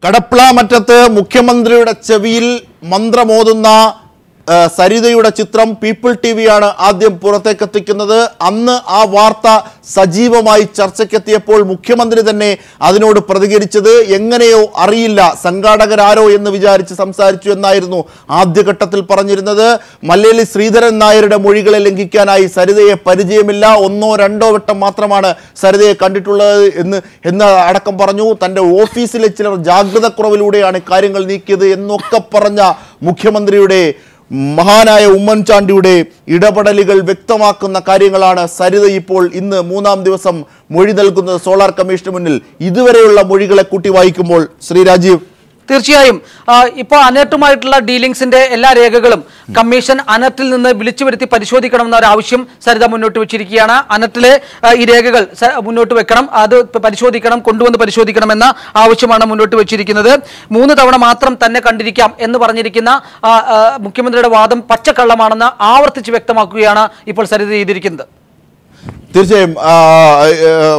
കടപ്ലാമറ്റത്ത് മുഖ്യമന്ത്രിയുടെ ചെവിയിൽ മന്ത്രമോതുന്ന ആ, സരിതയുടെ ചിത്രം പീപ്പിൾ ടി വിയാണ് ആദ്യം പുറത്തേക്കെത്തിക്കുന്നത് അന്ന് ആ വാർത്ത സജീവമായി ചർച്ചയ്ക്കെത്തിയപ്പോൾ മുഖ്യമന്ത്രി തന്നെ അതിനോട് പ്രതികരിച്ചത് എങ്ങനെയോ അറിയില്ല സംഘാടകരാരോ എന്ന് വിചാരിച്ച് സംസാരിച്ചു എന്നായിരുന്നു ആദ്യഘട്ടത്തിൽ പറഞ്ഞിരുന്നത് മല്ലേലി ശ്രീധരൻ നായരുടെ മൊഴികളെ ലംഘിക്കാനായി സരിതയെ പരിചയമില്ല ഒന്നോ രണ്ടോ വട്ടം മാത്രമാണ് സരിതയെ കണ്ടിട്ടുള്ളത് എന്ന് എന്ന് അടക്കം പറഞ്ഞു തൻ്റെ ഓഫീസിലെ ചിലർ ജാഗ്രതക്കുറവിലൂടെയാണ് കാര്യങ്ങൾ നീക്കിയത് എന്നൊക്കെ പറഞ്ഞ മുഖ്യമന്ത്രിയുടെ മഹാനായ ഉമ്മൻചാണ്ടിയുടെ ഇടപെടലുകൾ വ്യക്തമാക്കുന്ന കാര്യങ്ങളാണ് സരിത ഇപ്പോൾ ഇന്ന് മൂന്നാം ദിവസം മൊഴി നൽകുന്നത് സോളാർ കമ്മീഷന് മുന്നിൽ ഇതുവരെയുള്ള മൊഴികളെ കൂട്ടി വായിക്കുമ്പോൾ ശ്രീ രാജീവ് തീർച്ചയായും ആ, ഇപ്പോൾ അനർട്ടുമായിട്ടുള്ള ഡീലിംഗ്സിന്റെ എല്ലാ രേഖകളും കമ്മീഷൻ അനർട്ടിൽ നിന്ന് വിളിച്ചു വരുത്തി പരിശോധിക്കണമെന്ന ഒരു ആവശ്യം സരിത മുന്നോട്ട് വെച്ചിരിക്കുകയാണ് അനർട്ടിലെ ആ, ഈ രേഖകൾ സ- മുന്നോട്ട് വെക്കണം അത് പ- പരിശോധിക്കണം കൊണ്ടുവന്ന് പരിശോധിക്കണം എന്ന ആവശ്യമാണ് മുന്നോട്ട് വെച്ചിരിക്കുന്നത് മൂന്ന് തവണ മാത്രം തന്നെ കണ്ടിരിക്കാം എന്ന് പറഞ്ഞിരിക്കുന്ന ആ, ആ, മുഖ്യമന്ത്രിയുടെ വാദം പച്ചക്കള്ളമാണെന്ന് ആവർത്തിച്ച് വ്യക്തമാക്കുകയാണ് ഇപ്പോൾ സരിത ചെയ്തിരിക്കുന്നത് തീർച്ചയായും ആ, ഏ,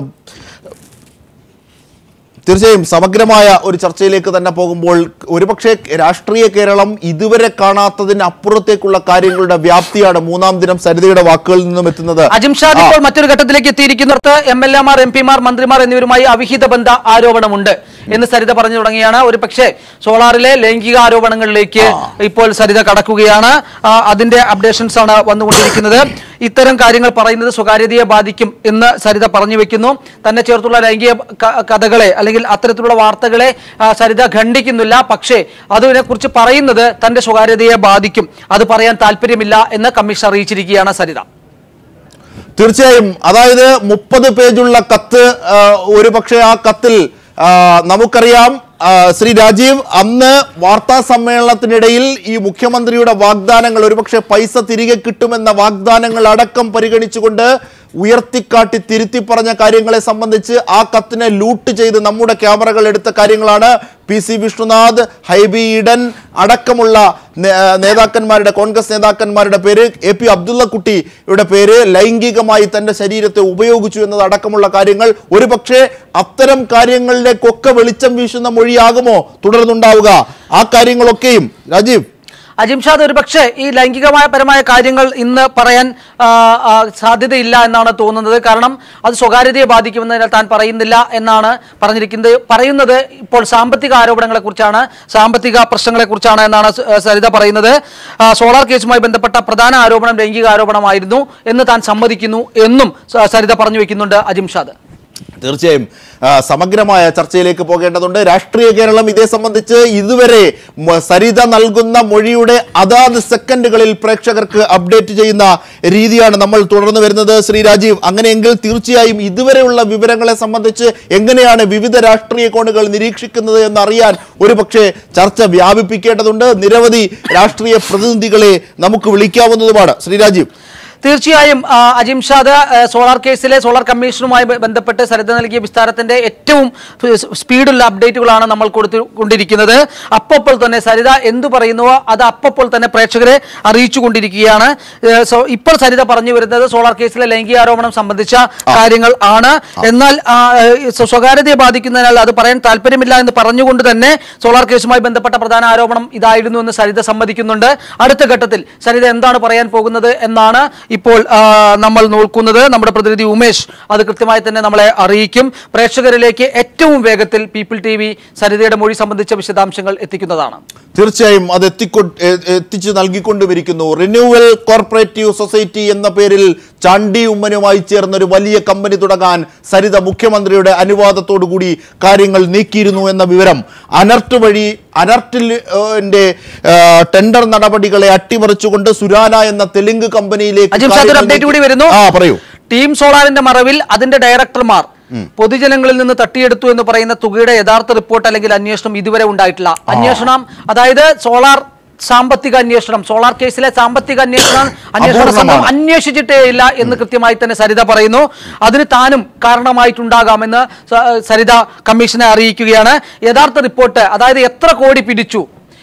തീർച്ചയായും സമഗ്രമായ ഒരു ചർച്ചയിലേക്ക് തന്നെ പോകുമ്പോൾ ഒരുപക്ഷെ രാഷ്ട്രീയ കേരളം ഇതുവരെ കാണാത്തതിന് അപ്പുറത്തേക്കുള്ള കാര്യങ്ങളുടെ വ്യാപ്തിയാണ് മൂന്നാം ദിനം സരിതയുടെ വാക്കുകളിൽ നിന്നും എത്തുന്നത് അജിംഷാദ് ഇപ്പോൾ മറ്റൊരു ഘട്ടത്തിലേക്ക് എത്തിയിരിക്കുന്നിടത്ത് എം എൽ എമാർ എം പിമാർ മന്ത്രിമാർ എന്നിവരുമായി അവിഹിത ബന്ധ ആരോപണമുണ്ട് എന്ന് സരിത പറഞ്ഞു തുടങ്ങിയാണ് ഒരു പക്ഷേ സോളാറിലെ ലൈംഗിക ആരോപണങ്ങളിലേക്ക് ഇപ്പോൾ സരിത കടക്കുകയാണ് ആ, അതിന്റെ അപ്ഡേഷൻസ് ആണ് വന്നുകൊണ്ടിരിക്കുന്നത് ഇത്തരം കാര്യങ്ങൾ പറയുന്നത് സ്വകാര്യതയെ ബാധിക്കും എന്ന് സരിത പറഞ്ഞു വെക്കുന്നു തന്നെ ചേർത്തുള്ള ലൈംഗിക ക- കഥകളെ അല്ലെങ്കിൽ അത്തരത്തിലുള്ള വാർത്തകളെ ആ, സരിത ഖണ്ഡിക്കുന്നില്ല പക്ഷേ അതിനെക്കുറിച്ച് പറയുന്നത് തന്റെ സ്വകാര്യതയെ ബാധിക്കും അത് പറയാൻ താല്പര്യമില്ല എന്ന് കമ്മീഷൻ അറിയിച്ചിരിക്കുകയാണ് സരിത തീർച്ചയായും അതായത് മുപ്പത് പേജുള്ള കത്ത് ആ, ഒരു പക്ഷേ ആ കത്തിൽ ആ, നമുക്കറിയാം ആ, ശ്രീ രാജീവ് അന്ന് വാർത്താ സമ്മേളനത്തിനിടയിൽ ഈ മുഖ്യമന്ത്രിയുടെ വാഗ്ദാനങ്ങൾ ഒരുപക്ഷെ പൈസ തിരികെ കിട്ടുമെന്ന വാഗ്ദാനങ്ങൾ അടക്കം പരിഗണിച്ചുകൊണ്ട് ഉയർത്തിക്കാട്ടി തിരുത്തി പറഞ്ഞ കാര്യങ്ങളെ സംബന്ധിച്ച് ആ കത്തിനെ ലൂട്ട് ചെയ്ത് നമ്മുടെ ക്യാമറകൾ എടുത്ത കാര്യങ്ങളാണ് പി സി വിഷ്ണുനാഥ് ഹൈബി ഈഡൻ അടക്കമുള്ള നേ- ആ, നേതാക്കന്മാരുടെ കോൺഗ്രസ് നേതാക്കന്മാരുടെ പേര് എ പി അബ്ദുള്ളക്കുട്ടിയുടെ പേര് ലൈംഗികമായി തന്റെ ശരീരത്തെ ഉപയോഗിച്ചു എന്നത് അടക്കമുള്ള കാര്യങ്ങൾ ഒരുപക്ഷെ അത്തരം കാര്യങ്ങളിലേക്കൊക്കെ വെളിച്ചം വീശുന്ന മൊഴിയാകുമോ തുടർന്നുണ്ടാവുക ആ കാര്യങ്ങളൊക്കെയും രാജീവ് അജിംഷാദ് ഒരു പക്ഷേ ഈ ലൈംഗികമായ പരമായ കാര്യങ്ങൾ ഇന്ന് പറയാൻ ആ, ആ, സാധ്യതയില്ല എന്നാണ് തോന്നുന്നത് കാരണം അത് സ്വകാര്യതയെ ബാധിക്കുമെന്നതിനാൽ താൻ പറയുന്നില്ല എന്നാണ് പറഞ്ഞിരിക്കുന്നത് പറയുന്നത് ഇപ്പോൾ സാമ്പത്തിക ആരോപണങ്ങളെ കുറിച്ചാണ് സാമ്പത്തിക പ്രശ്നങ്ങളെ കുറിച്ചാണ് എന്നാണ് സ- സരിത പറയുന്നത് ആ, സോളാർ കേസുമായി ബന്ധപ്പെട്ട പ്രധാന ആരോപണം ലൈംഗിക ആരോപണമായിരുന്നു എന്ന് താൻ സമ്മതിക്കുന്നു എന്നും സ- സരിത പറഞ്ഞു വെക്കുന്നുണ്ട് അജിംഷാദ് തീർച്ചയായും ആ, സമഗ്രമായ ചർച്ചയിലേക്ക് പോകേണ്ടതുണ്ട് രാഷ്ട്രീയ കേരളം ഇതേ സംബന്ധിച്ച് ഇതുവരെ മ- സരിത നൽകുന്ന മൊഴിയുടെ അതാത് സെക്കൻഡുകളിൽ പ്രേക്ഷകർക്ക് അപ്ഡേറ്റ് ചെയ്യുന്ന രീതിയാണ് നമ്മൾ തുടർന്ന് വരുന്നത് ശ്രീ രാജീവ് അങ്ങനെയെങ്കിൽ തീർച്ചയായും ഇതുവരെയുള്ള വിവരങ്ങളെ സംബന്ധിച്ച് എങ്ങനെയാണ് വിവിധ രാഷ്ട്രീയ കോണുകൾ നിരീക്ഷിക്കുന്നത് എന്നറിയാൻ ഒരുപക്ഷെ ചർച്ച വ്യാപിപ്പിക്കേണ്ടതുണ്ട് നിരവധി രാഷ്ട്രീയ പ്രതിനിധികളെ നമുക്ക് വിളിക്കാവുന്നതുമാണ് ശ്രീ രാജീവ് തീർച്ചയായും ആ, അജിംഷാദ് ആ, സോളാർ കേസിലെ സോളാർ കമ്മീഷനുമായി ബ- ബന്ധപ്പെട്ട് സരിത നൽകിയ വിസ്താരത്തിന്റെ ഏറ്റവും സ് സ്പീഡുള്ള അപ്ഡേറ്റുകളാണ് നമ്മൾ കൊടുത്തുകൊണ്ടിരിക്കുന്നത് അപ്പോൾ തന്നെ സരിത എന്തു പറയുന്നുവോ അത് അപ്പോൾ തന്നെ പ്രേക്ഷകരെ അറിയിച്ചു കൊണ്ടിരിക്കുകയാണ് ഏ, സോ ഇപ്പോൾ സരിത പറഞ്ഞു വരുന്നത് സോളാർ കേസിലെ ലൈംഗിക ആരോപണം സംബന്ധിച്ച കാര്യങ്ങൾ ആണ് എന്നാൽ ആ, ഏ, സ്വ- സ്വകാര്യതയെ ബാധിക്കുന്നതിനാൽ അത് പറയാൻ താല്പര്യമില്ല എന്ന് പറഞ്ഞുകൊണ്ട് തന്നെ സോളാർ കേസുമായി ബന്ധപ്പെട്ട പ്രധാന ആരോപണം ഇതായിരുന്നു എന്ന് സരിത സമ്മതിക്കുന്നുണ്ട് അടുത്ത ഘട്ടത്തിൽ സരിത എന്താണ് പറയാൻ പോകുന്നത് എന്നാണ് ഇപ്പോൾ ആ, നമ്മൾ നോക്കുന്നത് നമ്മുടെ പ്രതിനിധി ഉമേഷ് അത് കൃത്യമായി തന്നെ നമ്മളെ അറിയിക്കും പ്രേക്ഷകരിലേക്ക് ഏറ്റവും വേഗത്തിൽ പീപ്പിൾ ടി വി സരിതയുടെ മൊഴി സംബന്ധിച്ച വിശദാംശങ്ങൾ എത്തിക്കുന്നതാണ് തീർച്ചയായും അത് എത്തിക്കൊ എ- എത്തിച്ചു നൽകിക്കൊണ്ടുമിരിക്കുന്നു റിന്യൂവൽ കോർപ്പറേറ്റീവ് സൊസൈറ്റി എന്ന പേരിൽ ചാണ്ടി ഉമ്മനുമായി ചേർന്ന് ഒരു വലിയ കമ്പനി തുടങ്ങാൻ സരിത മുഖ്യമന്ത്രിയുടെ അനുവാദത്തോടു കൂടി കാര്യങ്ങൾ നീക്കിയിരുന്നു എന്ന വിവരം അനർട്ട് വഴി അനർട്ടിന്റെ ടെൻഡർ നടപടികളെ അട്ടിമറിച്ചുകൊണ്ട് സുരാന എന്ന തെലുങ്ക് കമ്പനിയിലേക്ക് അജിംഷാദ് ഒരു കാര്യങ്ങൾ അപ്ഡേറ്റ് കൂടി നീക്കി- വരുന്നു ആ പറയൂ ടീം സോളാറിന്റെ മറവിൽ അതിന്റെ ഡയറക്ടർമാർ പൊതുജനങ്ങളിൽ നിന്ന് തട്ടിയെടുത്തു എന്ന് പറയുന്ന തുകയുടെ യഥാർത്ഥ റിപ്പോർട്ട് അല്ലെങ്കിൽ അന്വേഷണം ഇതുവരെ ഉണ്ടായിട്ടില്ല അന്വേഷണം അതായത് സോളാർ സാമ്പത്തിക അന്വേഷണം സോളാർ കേസിലെ സാമ്പത്തിക അന്വേഷണം അന്വേഷണ സംഘം അപൂർണ്ണമാണ്. അന്വേഷിച്ചിട്ടേ ഇല്ല എന്ന് കൃത്യമായി തന്നെ സരിത പറയുന്നു അതിന് താനും കാരണമായിട്ടുണ്ടാകാമെന്ന് സ- സരിത കമ്മീഷനെ അറിയിക്കുകയാണ് യഥാർത്ഥ റിപ്പോർട്ട് അതായത് എത്ര കോടി പിടിച്ചു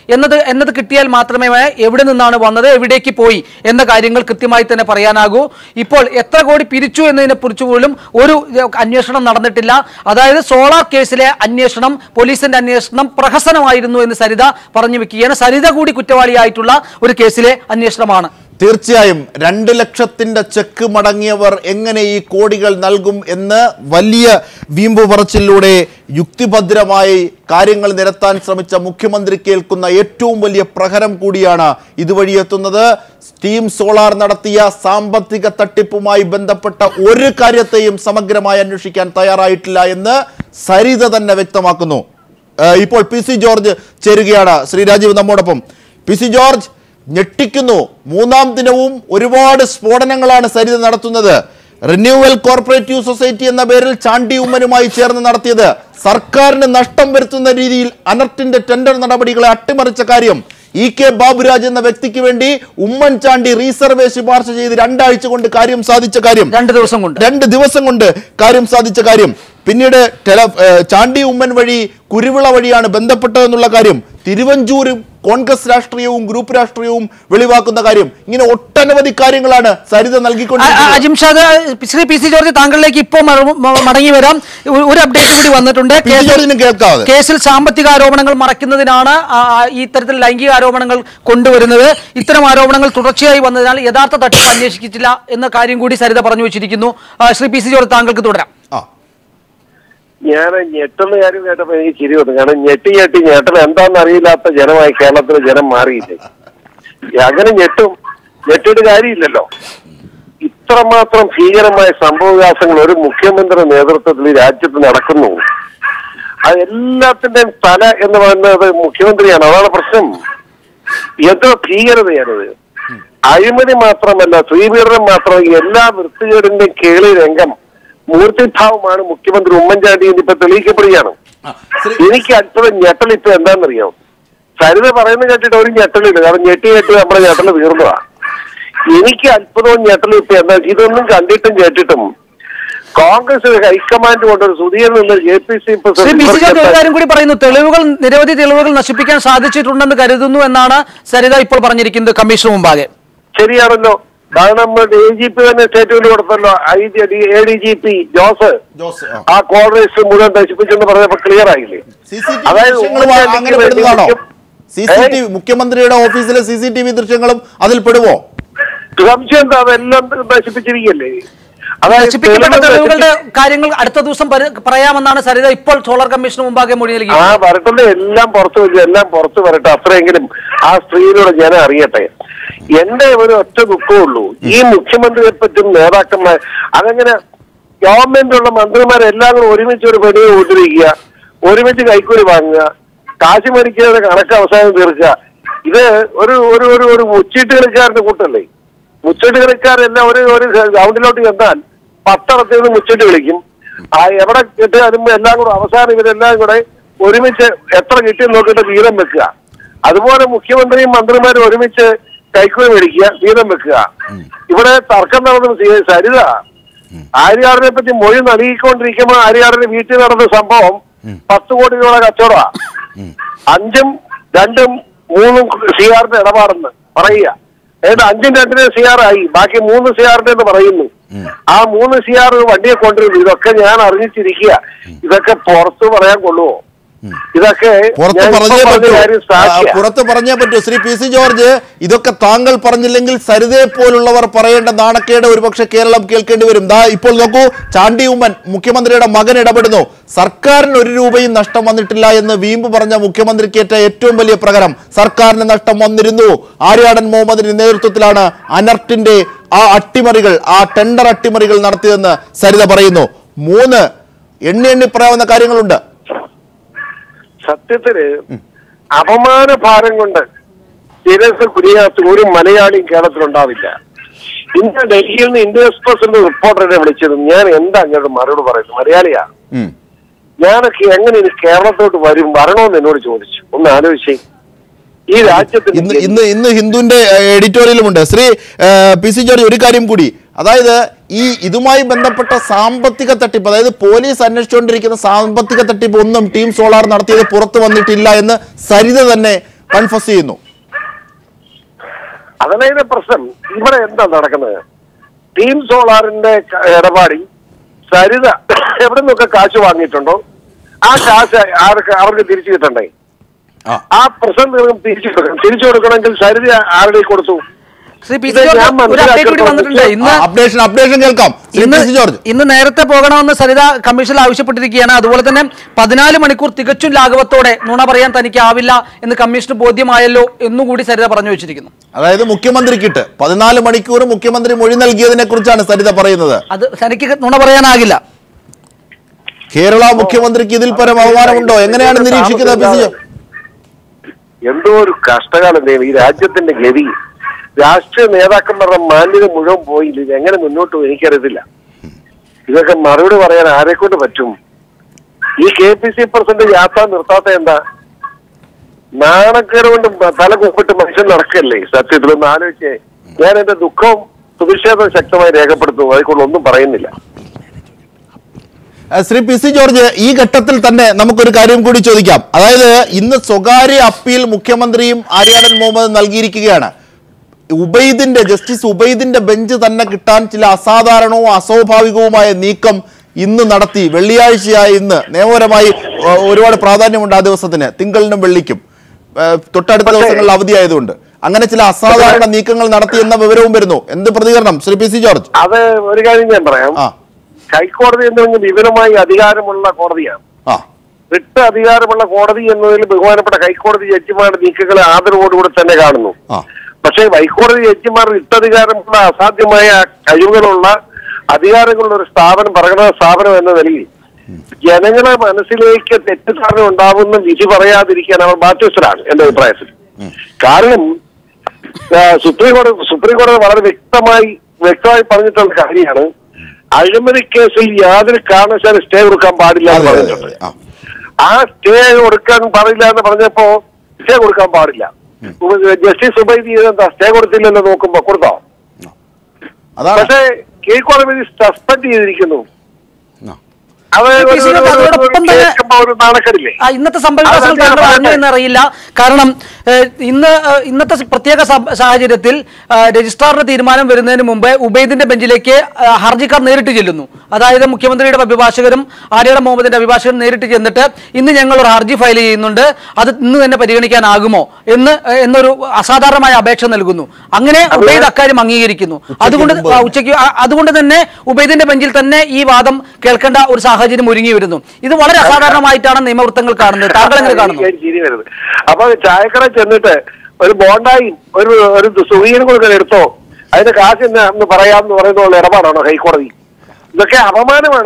എന്നത് എന്നത് കിട്ടിയാൽ മാത്രമേ എവിടെ നിന്നാണ് വന്നത് എവിടേക്ക് പോയി എന്ന കാര്യങ്ങൾ കൃത്യമായി തന്നെ പറയാനാകൂ ഇപ്പോൾ എത്ര കോടി പിരിച്ചു എന്നതിനെ കുറിച്ച് പോലും ഒരു ഏഹ്, അന്വേഷണം നടന്നിട്ടില്ല അതായത് സോളാർ കേസിലെ അന്വേഷണം പോലീസിന്റെ അന്വേഷണം പ്രഹസനമായിരുന്നു എന്ന് സരിത പറഞ്ഞു വെക്കുകയാണ് സരിത കൂടി കുറ്റവാളിയായിട്ടുള്ള ഒരു കേസിലെ അന്വേഷണമാണ് തീർച്ചയായും രണ്ട് ലക്ഷത്തിന്റെ ചെക്ക് മടങ്ങിയവർ എങ്ങനെ ഈ കോടികൾ നൽകും എന്ന് വലിയ വീമ്പ് പറച്ചിലൂടെ യുക്തിഭദ്രമായി കാര്യങ്ങൾ നിരത്താൻ ശ്രമിച്ച മുഖ്യമന്ത്രി കേൾക്കുന്ന ഏറ്റവും വലിയ പ്രഹരം കൂടിയാണ് ഇതുവഴി എത്തുന്നത് സ്റ്റീം സോളാർ നടത്തിയ സാമ്പത്തിക തട്ടിപ്പുമായി ബന്ധപ്പെട്ട ഒരു കാര്യത്തെയും സമഗ്രമായി അന്വേഷിക്കാൻ തയ്യാറായിട്ടില്ല എന്ന് സരിത തന്നെ വ്യക്തമാക്കുന്നു ഏഹ് ഇപ്പോൾ പി സി ജോർജ് ചേരുകയാണ് ശ്രീ രാജീവ് നമ്മോടൊപ്പം പി സി ജോർജ് ഞെട്ടിക്കുന്നു മൂന്നാം ദിനവും ഒരുപാട് സ്ഫോടനങ്ങളാണ് സരിത നടത്തുന്നത് റിന്യൂവൽ കോർപ്പറേറ്റീവ് സൊസൈറ്റി എന്ന പേരിൽ ചാണ്ടി ഉമ്മനുമായി ചേർന്ന് നടത്തിയത് സർക്കാരിന് നഷ്ടം വരുത്തുന്ന രീതിയിൽ അനർട്ടിന്റെ ടെൻഡർ നടപടികളെ അട്ടിമറിച്ച കാര്യം ഇ കെ ബാബുരാജ് എന്ന വ്യക്തിക്ക് വേണ്ടി ഉമ്മൻചാണ്ടി റീസർവേ ശുപാർശ ചെയ്ത് രണ്ടാഴ്ച കൊണ്ട് കാര്യം സാധിച്ച കാര്യം രണ്ട് ദിവസം കൊണ്ട് രണ്ട് ദിവസം കൊണ്ട് കാര്യം സാധിച്ച കാര്യം പിന്നീട് ടെല ഏഹ് ചാണ്ടി ഉമ്മൻ വഴി കുരുവിള വഴിയാണ് ബന്ധപ്പെട്ടതെന്നുള്ള കാര്യം തിരുവഞ്ചൂരും കോൺഗ്രസ് രാഷ്ട്രീയവും ഗ്രൂപ്പ് രാഷ്ട്രീയവും വെളിവാക്കുന്ന കാര്യം ഇങ്ങനെ ഒട്ടനവധി കാര്യങ്ങളാണ് സരിത ആ, ആ, നൽകിക്കൊണ്ടിരിക്കുന്നത് അജിംഷാദ് ശ്രീ പി സി ജോർജ് താങ്കളിലേക്ക് ഇപ്പോൾ മറ- മ- മടങ്ങി വരാം ഒരു- ഒരു അപ്ഡേറ്റ് കൂടി വന്നിട്ടുണ്ട് പി. സി. ജോർജിനും കേൾക്കാതെ കേസിൽ സാമ്പത്തിക ആരോപണങ്ങൾ മറയ്ക്കുന്നതിനാണ് ആ, ആ, ഈ ഇത്തരത്തിൽ ലൈംഗിക ആരോപണങ്ങൾ കൊണ്ടുവരുന്നത് ഇത്തരം ആരോപണങ്ങൾ തുടർച്ചയായി വന്നതിനാൽ യഥാർത്ഥ തട്ടിപ്പ് അന്വേഷിച്ചിട്ടില്ല എന്ന കാര്യം കൂടി സരിത പറഞ്ഞു വെച്ചിരിക്കുന്നു ആ, ശ്രീ പി സി ജോർജ് താങ്കൾക്ക് തുടരാം ആ ഞാൻ ഞെട്ടുന്ന കാര്യം കേട്ടപ്പോ എനിക്ക് ചിരി വന്നു കാരണം ഞെട്ടി ഞെട്ടി ഞെട്ടൽ എന്താണെന്ന് അറിയില്ലാത്ത ജനമായി കേരളത്തിലെ ജനം മാറിയില്ലേ അങ്ങനെ ഞെട്ടും ഞെട്ടിട്ട് കാര്യമില്ലല്ലോ ഇത്രമാത്രം ഭീകരമായ സംഭവവികാസങ്ങൾ ഒരു മുഖ്യമന്ത്രി നേതൃത്വത്തിൽ ഈ രാജ്യത്ത് നടക്കുന്നു അത് എല്ലാത്തിന്റെയും തല എന്ന് പറയുന്നത് മുഖ്യമന്ത്രിയാണ് അതാണ് പ്രശ്നം എത്ര ഭീകരതയാണിത് അഴിമതി മാത്രമല്ല ശ്രീപീഡനം മാത്രമല്ല എല്ലാ വൃത്തികേടിന്റെയും കേളി രംഗം മൂർത്തിഭാവമാണ് മുഖ്യമന്ത്രി ഉമ്മൻചാണ്ടി ഇന്നിപ്പോ തെളിയിക്കപ്പെടുകയാണ് ആ, ശ്രീ- എനിക്ക് അല്പം ഞെട്ടൽ ഇപ്പൊ എന്താണെന്നറിയോ സരിത പറയുന്നത് കേട്ടിട്ട് ഒരു ഞെട്ടലില്ല കാരണം ഞെട്ടി ഞെട്ടി നമ്മുടെ ഞെട്ടൽ തീർന്നതാ എനിക്ക് അത്ഭുതവും ഞെട്ടലും ഇപ്പൊ എന്താ ഇതൊന്നും കണ്ടിട്ടും കേട്ടിട്ടും കോൺഗ്രസ് ഹൈക്കമാൻഡ് കൊണ്ടൊരു സുധീർ നിന്ന് J P C Shri P C George ഒരു കാര്യം കൂടി പറയുന്നു തെളിവുകൾ നിരവധി തെളിവുകൾ നശിപ്പിക്കാൻ സാധിച്ചിട്ടുണ്ടെന്ന് കരുതുന്നു എന്നാണ് സരിത ഇപ്പോൾ പറഞ്ഞിരിക്കുന്നത് കമ്മീഷന് മുമ്പാകെ ശരിയാണല്ലോ കാരണം ഡി ജി പി തന്നെ സ്റ്റേറ്റ്മെന്റ് കൊടുത്തല്ലോ I A D G P Jose Jose ആ. ആ കോൾ രജിസ്റ്റർ മുഴുവൻ നശിപ്പിച്ചെന്ന് പറഞ്ഞപ്പോ ക്ലിയർ ആയില്ലേ സി സി ടി വി അതായത് ദൃശ്യങ്ങളും ഉമ്മൻചാണ്ടിക്ക് അങ്ങനെ വേണ്ടി പെടുന്നതാണോ മുഖ്യ- സി സി ടി വി മുഖ്യമന്ത്രിയുടെ ഓഫീസിലെ സി സി ടി വി ദൃശ്യങ്ങളും അതിൽ പെടുവോ സംശയം എന്താ അതെല്ലാം നശിപ്പിച്ചിരിക്കല്ലേ അതായത് നശിപ്പിക്കപ്പെട്ട തെളിവ് തെളിവുകളുടെ നശിപ്പി- കാര്യങ്ങൾ അടുത്ത ദിവസം പരി- പറയാമെന്നാണ് സരിത ഇപ്പോൾ സോളാർ കമ്മീഷന് മുമ്പാകെ മൊഴി നൽകി ആ വരട്ടെ എല്ലാം പുറത്തു വരില്ല എല്ലാം പുറത്തു വരട്ടെ അത്രയെങ്കിലും ആ സ്ത്രീയിലൂടെ ജനം അറിയട്ടെ എന്റെ ഒരു ഒറ്റ ദുഃഖമുള്ളൂ ഈ മുഖ്യമന്ത്രിയെ പറ്റും നേതാക്കന്മാർ അതെങ്ങനെ ഗവൺമെന്റിലുള്ള മന്ത്രിമാരെല്ലാം കൂടെ ഒരുമിച്ച് ഒരു പെടിയെ കൂട്ടിരിക്കുക ഒരുമിച്ച് കൈക്കൂലി വാങ്ങുക കാശ് മേടിക്കാതെ കണക്ക് അവസാനം തീർക്കുക ഇത് ഒരു ഒരു ഒരു ഒരു മുച്ചീട്ട് കളിക്കാരന്റെ കൂട്ടല്ലേ മുച്ചീട്ട് കളിക്കാരെല്ലാം ഒരു ഒരു ഗ്രൗണ്ടിലോട്ട് ചെന്നാൽ പത്തറത്തിൽ നിന്ന് മുച്ചിട്ട് കളിക്കും ആ എവിടെ കിട്ടിയാലും എല്ലാം കൂടെ അവസാനം ഇവരെല്ലാം കൂടെ ഒരുമിച്ച് എത്ര കിട്ടിയെന്ന് നോക്കിയിട്ട് വീതം വെക്കുക അതുപോലെ മുഖ്യമന്ത്രിയും മന്ത്രിമാരും ഒരുമിച്ച് കൈക്കൂലി മേടിക്കുക വീതം വെക്കുക ഇവിടെ തർക്കം നടന്ന സി- സരിത ആര്യാടിനെ പറ്റി മൊഴി നൽകിക്കൊണ്ടിരിക്കുമ്പോൾ ആര്യാടിന്റെ വീട്ടിൽ നടന്ന സംഭവം പത്ത് കോടി രൂപയുടെ കച്ചവടമാ അഞ്ചും രണ്ടും മൂന്നും സി ആറിന്റെ ഇടപാടെന്ന് പറയുക അതായത് അഞ്ചും രണ്ടിന് സി ആർ ആയി ബാക്കി മൂന്ന് സി ആറിന്റെ എന്ന് പറയുന്നു ആ മൂന്ന് സി ആർ വണ്ടിയെ കൊണ്ടിരുന്നു ഇതൊക്കെ ഞാൻ അറിഞ്ഞിട്ടിരിക്കുക ഇതൊക്കെ പുറത്ത് പറയാൻ കൊള്ളുവോ ഇതൊക്കെ പുറത്ത് ഞാൻ ഇപ്പൊ പറഞ്ഞേ പറഞ്ഞ പറ്റൂ കാര്യം ആ, സാക്ഷിയാ. പുറത്ത് പറഞ്ഞേ പറ്റൂ ശ്രീ പി സി ജോർജ് ഇതൊക്കെ താങ്കൾ പറഞ്ഞില്ലെങ്കിൽ സരിതയെ പോലുള്ളവർ പറയേണ്ട നാണക്കേട് ഒരുപക്ഷെ കേരളം കേൾക്കേണ്ടി വരും ദാ ഇപ്പോൾ നോക്കൂ ചാണ്ടി ഉമ്മൻ മുഖ്യമന്ത്രിയുടെ മകൻ ഇടപെടുന്നു സർക്കാരിന് ഒരു രൂപയും നഷ്ടം വന്നിട്ടില്ല എന്ന് വീമ്പ് പറഞ്ഞ മുഖ്യമന്ത്രിക്കേറ്റ ഏറ്റവും വലിയ പ്രകരം സർക്കാരിന് നഷ്ടം വന്നിരുന്നു ആര്യാടൻ മുഹമ്മദിന്റെ നേതൃത്വത്തിലാണ് അനർട്ടിന്റെ ആ അട്ടിമറികൾ ആ ടെൻഡർ അട്ടിമറികൾ നടത്തിയതെന്ന് സരിത പറയുന്നു മൂന്ന് എണ്ണി എണ്ണി പറയാവുന്ന കാര്യങ്ങളുണ്ട് സത്യത്തില് അപമാന ഭാരം കൊണ്ട് ശിരസ് കുരിയാത്ത ഒരു മലയാളിയും കേരളത്തിലുണ്ടാവില്ല ഇന്ന് ഡൽഹിയിൽ നിന്ന് ഇന്ത്യ എക്സ്പ്രസിന്റെ റിപ്പോർട്ടറെ വിളിച്ചത് ഞാൻ എന്താ അങ്ങോട്ട് മറുപടി പറയുന്നത് മലയാളിയാ ഉം. ഞാനൊക്കെ എങ്ങനെ ഇനി കേരളത്തോട്ട് വരും വരണമെന്ന് എന്നോട് ചോദിച്ചു ഒന്ന് ആലോചിച്ചേ ഈ രാജ്യത്തിന് ഇന്ന് ഇന്ന് ഇന്ന് ഹിന്ദുവിന്റെ എഡിറ്റോറിയലുമുണ്ട് ശ്രീ ഏഹ്, പി സി ജോർജ് ഒരു കാര്യം കൂടി അതായത് ഈ ഇതുമായി ബന്ധപ്പെട്ട സാമ്പത്തിക തട്ടിപ്പ് അതായത് പോലീസ് അന്വേഷിച്ചുകൊണ്ടിരിക്കുന്ന സാമ്പത്തിക തട്ടിപ്പ് ഒന്നും ടീം സോളാർ നടത്തിയത് പുറത്തു വന്നിട്ടില്ല എന്ന് സരിത തന്നെ കൺഫസ് ചെയ്യുന്നു അതല്ല ഇതിന്റെ പ്രശ്നം ഇവിടെ എന്താ നടക്കുന്നത് ടീം സോളാറിന്റെ ക- ഇടപാടിൽ സരിത എവിടെ നിന്നൊക്കെ കാശ് വാങ്ങിയിട്ടുണ്ടോ ആ കാശ് ആർക്ക് അവർക്ക് തിരിച്ചു കിട്ടണ്ടേ ആ ആ പ്രശ്നം നിങ്ങൾക്ക് തിരിച്ചു കൊടുക്കണം തിരിച്ചു കൊടുക്കണമെങ്കിൽ സരിത ആരുടെ കൊടുത്തു ശ്രീ പി ഇത് സി ജോർജ് ഞാൻ ഒരു അപ്ഡേറ്റ് കൂടി മനസ്സിലാക്കിയിട്ടുള്ള വന്നിട്ടുണ്ട് ഇന്ന് അപ്ഡേഷൻ അപ്ഡേഷൻ കേൾക്കാം ശ്രീ ഇന്ന് പി സി ജോർജ് ഇന്ന് നേരത്തെ പോകണമെന്ന് സരിത കമ്മീഷനിൽ ആവശ്യപ്പെട്ടിരിക്കുകയാണ് അതുപോലെ തന്നെ പതിനാല് മണിക്കൂർ തികച്ചും ലാഘവത്തോടെ നുണ പറയാൻ തനിക്കാവില്ല എന്ന് കമ്മീഷന് ബോധ്യമായല്ലോ എന്നുകൂടി സരിത പറഞ്ഞു വെച്ചിരിക്കുന്നു അതായത് മുഖ്യമന്ത്രിക്കിട്ട് പതിനാല് മണിക്കൂർ മുഖ്യമന്ത്രി മൊഴി നൽകിയതിനെ കുറിച്ചാണ് സരിത പറയുന്നത് അത് തനിക്ക് നുണ പറയാനാകില്ല കേരള മുഖ്യമന്ത്രിക്ക് ഇതിൽ പരം അവമാനമുണ്ടോ എങ്ങനെയാണ് നിരീക്ഷിക്കുന്നത് പി സി ജോർജ് എന്തോ ഒരു കഷ്ടകാലം ദൈവം ഈ രാജ്യത്തിന്റെ ഗതി രാഷ്ട്രീയ നേതാക്കന്മാരുടെ മാന്യത മുഴുവൻ പോയില്ല ഇത് എങ്ങനെ മുന്നോട്ട് പോകും എനിക്കറിയത്തില്ല ഇതൊക്കെ മറുപടി പറയാൻ ആരെ കൊണ്ട് പറ്റും ഈ കെ പി സി പ്രസിഡന്റ് യാത്ര നിർത്താത്ത എന്താ നാണക്കേട് കൊണ്ട് മ- തല കുപ്പിട്ട് മനുഷ്യൻ നടക്കല്ലേ സത്യത്തിൽ ഒന്ന് ആലോചിച്ചേ ഞാൻ എന്റെ ദുഃഖവും പ്രതിഷേധവും ശക്തമായി രേഖപ്പെടുത്തുന്നു അതിൽ ഒന്നും പറയുന്നില്ല ഏഹ് ശ്രീ പി സി ജോർജ് ഈ ഘട്ടത്തിൽ തന്നെ നമുക്കൊരു കാര്യം കൂടി ചോദിക്കാം അതായത് ഇന്ന് സ്വകാര്യ അപ്പീൽ മുഖ്യമന്ത്രിയും ആര്യാടൻ മുഹമ്മദ് നൽകിയിരിക്കുകയാണ് ഉബൈദിന്റെ ജസ്റ്റിസ് ഉബൈദിന്റെ ബെഞ്ച് തന്നെ കിട്ടാൻ ചില അസാധാരണവും അസ്വാഭാവികവുമായ നീക്കം ഇന്ന് നടത്തി വെള്ളിയാഴ്ചയായ ഇന്ന് നിയമപരമായി ഏഹ്, ഒരുപാട് പ്രാധാന്യമുണ്ട് ആ ദിവസത്തിന് തിങ്കളിനും വെള്ളിക്കും ഏഹ്, തൊട്ടടുത്ത ദിവസങ്ങളിൽ അവധിയായതുകൊണ്ട് അങ്ങനെ ചില അസാധാരണ നീക്കങ്ങൾ നടത്തി എന്ന വിവരവും വരുന്നു എന്ത് പ്രതികരണം ശ്രീ പി സി ജോർജ് അത് ഒരു കാര്യം ഞാൻ പറയാം ആ ഹൈക്കോടതി എന്ന് പറഞ്ഞാൽ വിവരമായി അധികാരമുള്ള കോടതിയാണ് ആ റിട്ട് അധികാരമുള്ള കോടതി എന്നതിൽ ബഹുമാനപ്പെട്ട ഹൈക്കോടതി ജഡ്ജിമാരുടെ നീക്കങ്ങളെ ആദരവോടുകൂടി തന്നെ കാണുന്നു ആ പക്ഷേ ഹൈക്കോടതി ജഡ്ജിമാർ റിട്ടധികാരമുള്ള അസാധ്യമായ കഴിവുകളുള്ള അധികാരങ്ങളുള്ള ഒരു സ്ഥാപനം ഭരണഘടനാ സ്ഥാപനം എന്ന നിലയിൽ ജനങ്ങളെ മനസ്സിലേക്ക് തെറ്റിദ്ധാരണ ഉണ്ടാവുന്ന വിധി പറയാതിരിക്കാൻ അവർ ബാധ്യസ്ഥരാണ് എന്റെ അഭിപ്രായത്തിൽ കാരണം ആ, സുപ്രീം കോടതി സുപ്രീം കോടതി വളരെ വ്യക്തമായി വ്യക്തമായി പറഞ്ഞിട്ടുള്ള കാര്യമാണ് അഴിമതി കേസിൽ യാതൊരു കാരണവശാലും സ്റ്റേ കൊടുക്കാൻ പാടില്ല എന്ന് അതെ, അതെ, പറഞ്ഞിട്ടുണ്ട് അതെ. ആ ആ സ്റ്റേ കൊടുക്കാൻ പാടില്ല എന്ന് പറഞ്ഞപ്പോ സ്റ്റേ കൊടുക്കാൻ പാടില്ല ജസ്റ്റിസ് സുബൈദി എന്താ സ്റ്റേ കൊടുത്തില്ലല്ലോ നോക്കുമ്പോ കൊടുത്തോ അതാണ് പക്ഷേ കീഴ്ക്കോടതി സസ്പെൻഡ് ചെയ്തിരിക്കുന്നു ആ. അത് പി. ഒരു- സി. ഒരു- ജോർജ് ഒരു- അതോടൊപ്പം ഒരു തന്നെ- കേൾക്കുമ്പോ ഒരു നാണക്കേടില്ലേ ആ, ഇന്നത്തെ സംഭവവികാസങ്ങൾ അത് താങ്കൾ ഞാൻ അറിഞ്ഞു പറയട്ടെ. എന്നറിയില്ല കാരണം ഏഹ്, ഇന്ന് ഏഹ്, ഇന്നത്തെ പ്രത്യേക സ- സാഹചര്യത്തിൽ ഏഹ്, രജിസ്ട്രാറിന്റെ തീരുമാനം വരുന്നതിന് മുമ്പ് ഉബൈദിന്റെ ബെഞ്ചിലേക്ക് ഏഹ്, ഹർജിക്കാർ നേരിട്ട് ചെല്ലുന്നു അതായത് മുഖ്യമന്ത്രിയുടെ അഭിഭാഷകരും ആര്യാട മുഹമ്മദിന്റെ അഭിഭാഷകരും നേരിട്ട് ചെന്നിട്ട് ഇന്ന് ഞങ്ങൾ ഒരു ഹർജി ഫയൽ ചെയ്യുന്നുണ്ട് അത് ഇന്ന് തന്നെ പരിഗണിക്കാനാകുമോ എന്ന് ഏഹ്, എന്നൊരു അസാധാരണമായ അപേക്ഷ നൽകുന്നു അങ്ങനെ ഉബൈദ് അക്കാര്യം അംഗീകരിക്കുന്നു അതുകൊണ്ട് മുമ്പ് ആ, ഉച്ചയ്ക്ക് ആ- അതുകൊണ്ട് തന്നെ ഉബൈദിന്റെ ബെഞ്ചിൽ തന്നെ ഈ വാദം കേൾക്കേണ്ട ഒരു സാഹചര്യം ഒരുങ്ങി വരുന്നു ഇത് വളരെ അസാധാരണമായിട്ടാണ് നിയമവൃത്തങ്ങൾ കാണുന്നത് താങ്കൾ എങ്ങനെ കാണുന്നു എനിക്ക് ചിരി വരുന്നത് അപ്പൊ ചായക്കട ചെന്നിട്ട് ഒരു ബോണ്ടായി ഒരു ഒരു സുഖീനും കൊടുക്കാൻ എടുത്തോ അതിന്റെ കാശ് എന്നാ എന്ന് പറയാമെന്ന് പറയുന്ന ഇടപാടാണോ ഹൈക്കോടതി ഇതൊക്കെ അപമാനമാണ്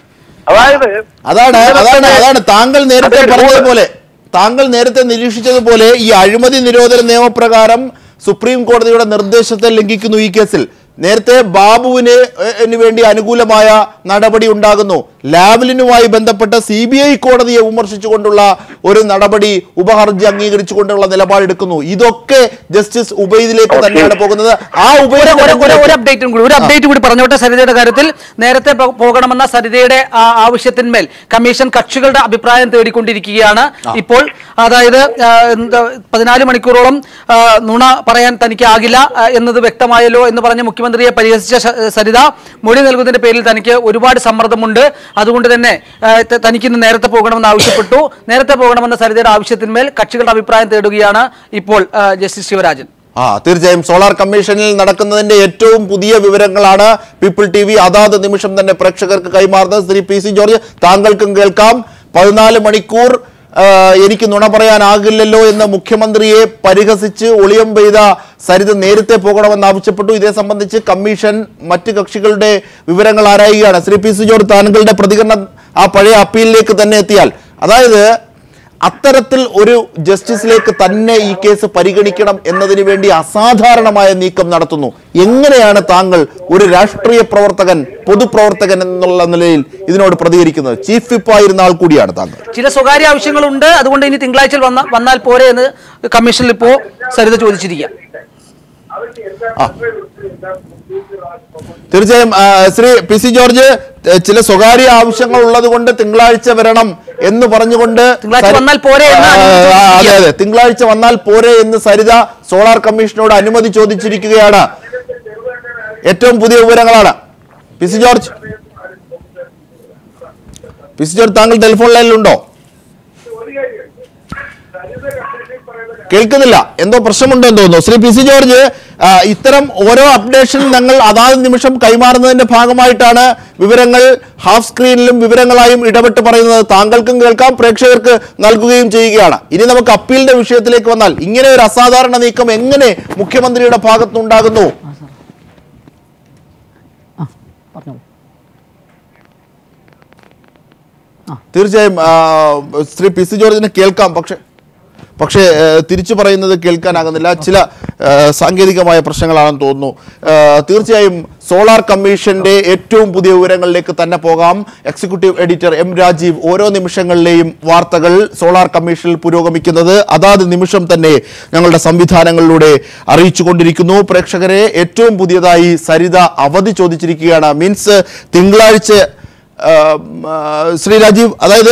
അതായത് അതാണ് അതാണ് അതാണ് താങ്കൾ നേരത്തെ അതെ, പറഞ്ഞതുപോലെ താങ്കൾ നേരത്തെ നിരീക്ഷിച്ചതുപോലെ ഈ അഴിമതി നിരോധന നിയമപ്രകാരം സുപ്രീം കോടതിയുടെ നിർദ്ദേശത്തെ ലംഘിക്കുന്നു ഈ കേസിൽ നേരത്തെ ബാബുവിന് ഏ, ന് വേണ്ടി അനുകൂലമായ നടപടി ഉണ്ടാകുന്നു ലാവലിനുമായി ബന്ധപ്പെട്ട് സി ബി ഐ കോടതിയെ വിമർശിച്ചുകൊണ്ടുള്ള ഒരു നടപടി ഉപഹർജി അംഗീകരിച്ചുകൊണ്ടുള്ള നിലപാടെടുക്കുന്നു ഇതൊക്കെ ജസ്റ്റിസ് ഉബൈദിലേക്ക് Okay. തന്നെയാണ് പോകുന്നത് ആ ഒരു- ഒരു- ഒരു- ഒരു ഉബൈദ് അപ്ഡേറ്റും കൂടി ഒരു അപ്ഡേറ്റ് കൂടി പറഞ്ഞോട്ടെ സരിതയുടെ കാര്യത്തിൽ നേരത്തെ പോ- പോകണമെന്ന സരിതയുടെ ആ ആവശ്യത്തിന്മേൽ കമ്മീഷൻ കക്ഷികളുടെ അഭിപ്രായം തേടിക്കൊണ്ടിരിക്കുകയാണ് ഇപ്പോൾ അതായത് ആ, എന്താ, പതിനാല് മണിക്കൂറോളം ആ, നുണ പറയാൻ തനിക്കാകില്ല ആ, എന്നത് വ്യക്തമായല്ലോ എന്ന് പറഞ്ഞ് മുഖ്യമന്ത്രിയെ പരിഹസിച്ച ശ- സരിത മൊഴി നൽകുന്നതിന്റെ പേരിൽ തനിക്ക് ഒരുപാട് സമ്മർദ്ദമുണ്ട് അതുകൊണ്ട് തന്നെ ആ, ത- തനിക്ക് ഇന്ന് നേരത്തെ പോകണമെന്ന് ആവശ്യപ്പെട്ടു നേരത്തെ പോകണമെന്ന സരിതയുടെ ആവശ്യത്തിന്മേൽ കക്ഷികളുടെ അഭിപ്രായം തേടുകയാണ് ഇപ്പോൾ ആ, ജസ്റ്റിസ് ശിവരാജൻ ആ തീർച്ചയായും സോളാർ കമ്മീഷനിൽ നടക്കുന്നതിന്റെ ഏറ്റവും പുതിയ വിവരങ്ങളാണ് പീപ്പിൾ ടി വി അതാത് നിമിഷം തന്നെ പ്രേക്ഷകർക്ക് കൈമാറുന്നത് ശ്രീ പി സി ജോർജ് താങ്കൾക്കും കേൾക്കാം പതിനാല് മണിക്കൂർ ആ, എനിക്ക് നുണ പറയാനാകില്ലല്ലോ എന്ന് മുഖ്യമന്ത്രിയെ പരിഹസിച്ച് ഒളിയം പെയ്ത സരിത നേരത്തെ പോകണമെന്ന് ആവശ്യപ്പെട്ടു ഇതേ സംബന്ധിച്ച് കമ്മീഷൻ മറ്റ് കക്ഷികളുടെ വിവരങ്ങൾ ആരായുകയാണ് ശ്രീ പി സി ജോർജ് താങ്കളുടെ പ്രതികരണം ആ പഴയ അപ്പീലിലേക്ക് തന്നെ എത്തിയാൽ അതായത് അത്തരത്തിൽ ഒരു ജസ്റ്റിസിലേക്ക് തന്നെ ഈ കേസ് പരിഗണിക്കണം എന്നതിന് വേണ്ടി അസാധാരണമായ നീക്കം നടത്തുന്നു എങ്ങനെയാണ് താങ്കൾ ഒരു രാഷ്ട്രീയ പ്രവർത്തകൻ പൊതുപ്രവർത്തകൻ എന്നുള്ള നിലയിൽ ഇതിനോട് പ്രതികരിക്കുന്നത് ചീഫ് വിപ്പ് ആയിരുന്ന ആൾ കൂടിയാണ് താങ്കൾ ചില സ്വകാര്യ ആവശ്യങ്ങളുണ്ട് അതുകൊണ്ട് ഇനി തിങ്കളാഴ്ച വന്ന വന്നാൽ പോരെ എന്ന് കമ്മീഷനിൽ ഇപ്പോ സരിത ചോദിച്ചിരിക്കുക ആ തീർച്ചയായും ആ, ശ്രീ പി സി ജോർജ് ഏ, ചില സ്വകാര്യ ആവശ്യങ്ങൾ ഉള്ളത് കൊണ്ട് തിങ്കളാഴ്ച വരണം എന്ന് പറഞ്ഞുകൊണ്ട് തിങ്കളാഴ്ച സരി- വന്നാൽ പോരെ എന്ന് ആ, അനുമതി ആ, അതെ ചോദിച്ചിരിക്കുകയാണ്. അതെ തിങ്കളാഴ്ച വന്നാൽ പോരെ എന്ന് സരിത സോളാർ കമ്മീഷനോട് അനുമതി ചോദിച്ചിരിക്കുകയാണ് ഏറ്റവും പുതിയ വിവരങ്ങളാണ് P C George P C George താങ്കൾ ടെലിഫോൺ ലൈനിലുണ്ടോ കേൾക്കുന്നില്ല എന്തോ പ്രശ്നമുണ്ടെന്ന് തോന്നുന്നു ശ്രീ പി സി ജോർജ് ആ, ഇത്തരം ഓരോ അപ്ഡേഷൻ ഞങ്ങൾ അതാത് നിമിഷം കൈമാറുന്നതിന്റെ ഭാഗമായിട്ടാണ് വിവരങ്ങൾ ഹാഫ് സ്ക്രീനിലും വിവരങ്ങളായും ഇടപെട്ട് പറയുന്നത് താങ്കൾക്കും കേൾക്കാം പ്രേക്ഷകർക്ക് നൽകുകയും ചെയ്യുകയാണ് ഇനി നമുക്ക് അപ്പീലിന്റെ വിഷയത്തിലേക്ക് വന്നാൽ ഇങ്ങനെ ഒരു അസാധാരണ നീക്കം എങ്ങനെ മുഖ്യമന്ത്രിയുടെ ഭാഗത്തുനിന്നുണ്ടാകുന്നു തീർച്ചയായും ആ, ശ്രീ പി സി ജോർജിനെ കേൾക്കാം പക്ഷേ പക്ഷേ ആ, തിരിച്ചു പറയുന്നത് കേൾക്കാനാകുന്നില്ല ചില ആ, സാങ്കേതികമായ പ്രശ്നങ്ങളാണെന്ന് തോന്നുന്നു ആ, തീർച്ചയായും സോളാർ കമ്മീഷന്റെ ഏറ്റവും പുതിയ വിവരങ്ങളിലേക്ക് തന്നെ പോകാം എക്സിക്യൂട്ടീവ് എഡിറ്റർ എം രാജീവ് ഓരോ നിമിഷങ്ങളിലെയും വാർത്തകൾ സോളാർ കമ്മീഷനിൽ പുരോഗമിക്കുന്നത് അതാത് നിമിഷം തന്നെ ഞങ്ങളുടെ സംവിധാനങ്ങളിലൂടെ അറിയിച്ചുകൊണ്ടിരിക്കുന്നു പ്രേക്ഷകരെ ഏറ്റവും പുതിയതായി സരിത അവധി ചോദിച്ചിരിക്കുകയാണ് മീൻസ് തിങ്കളാഴ്ച ആ, ആ, ശ്രീ രാജീവ് അതായത്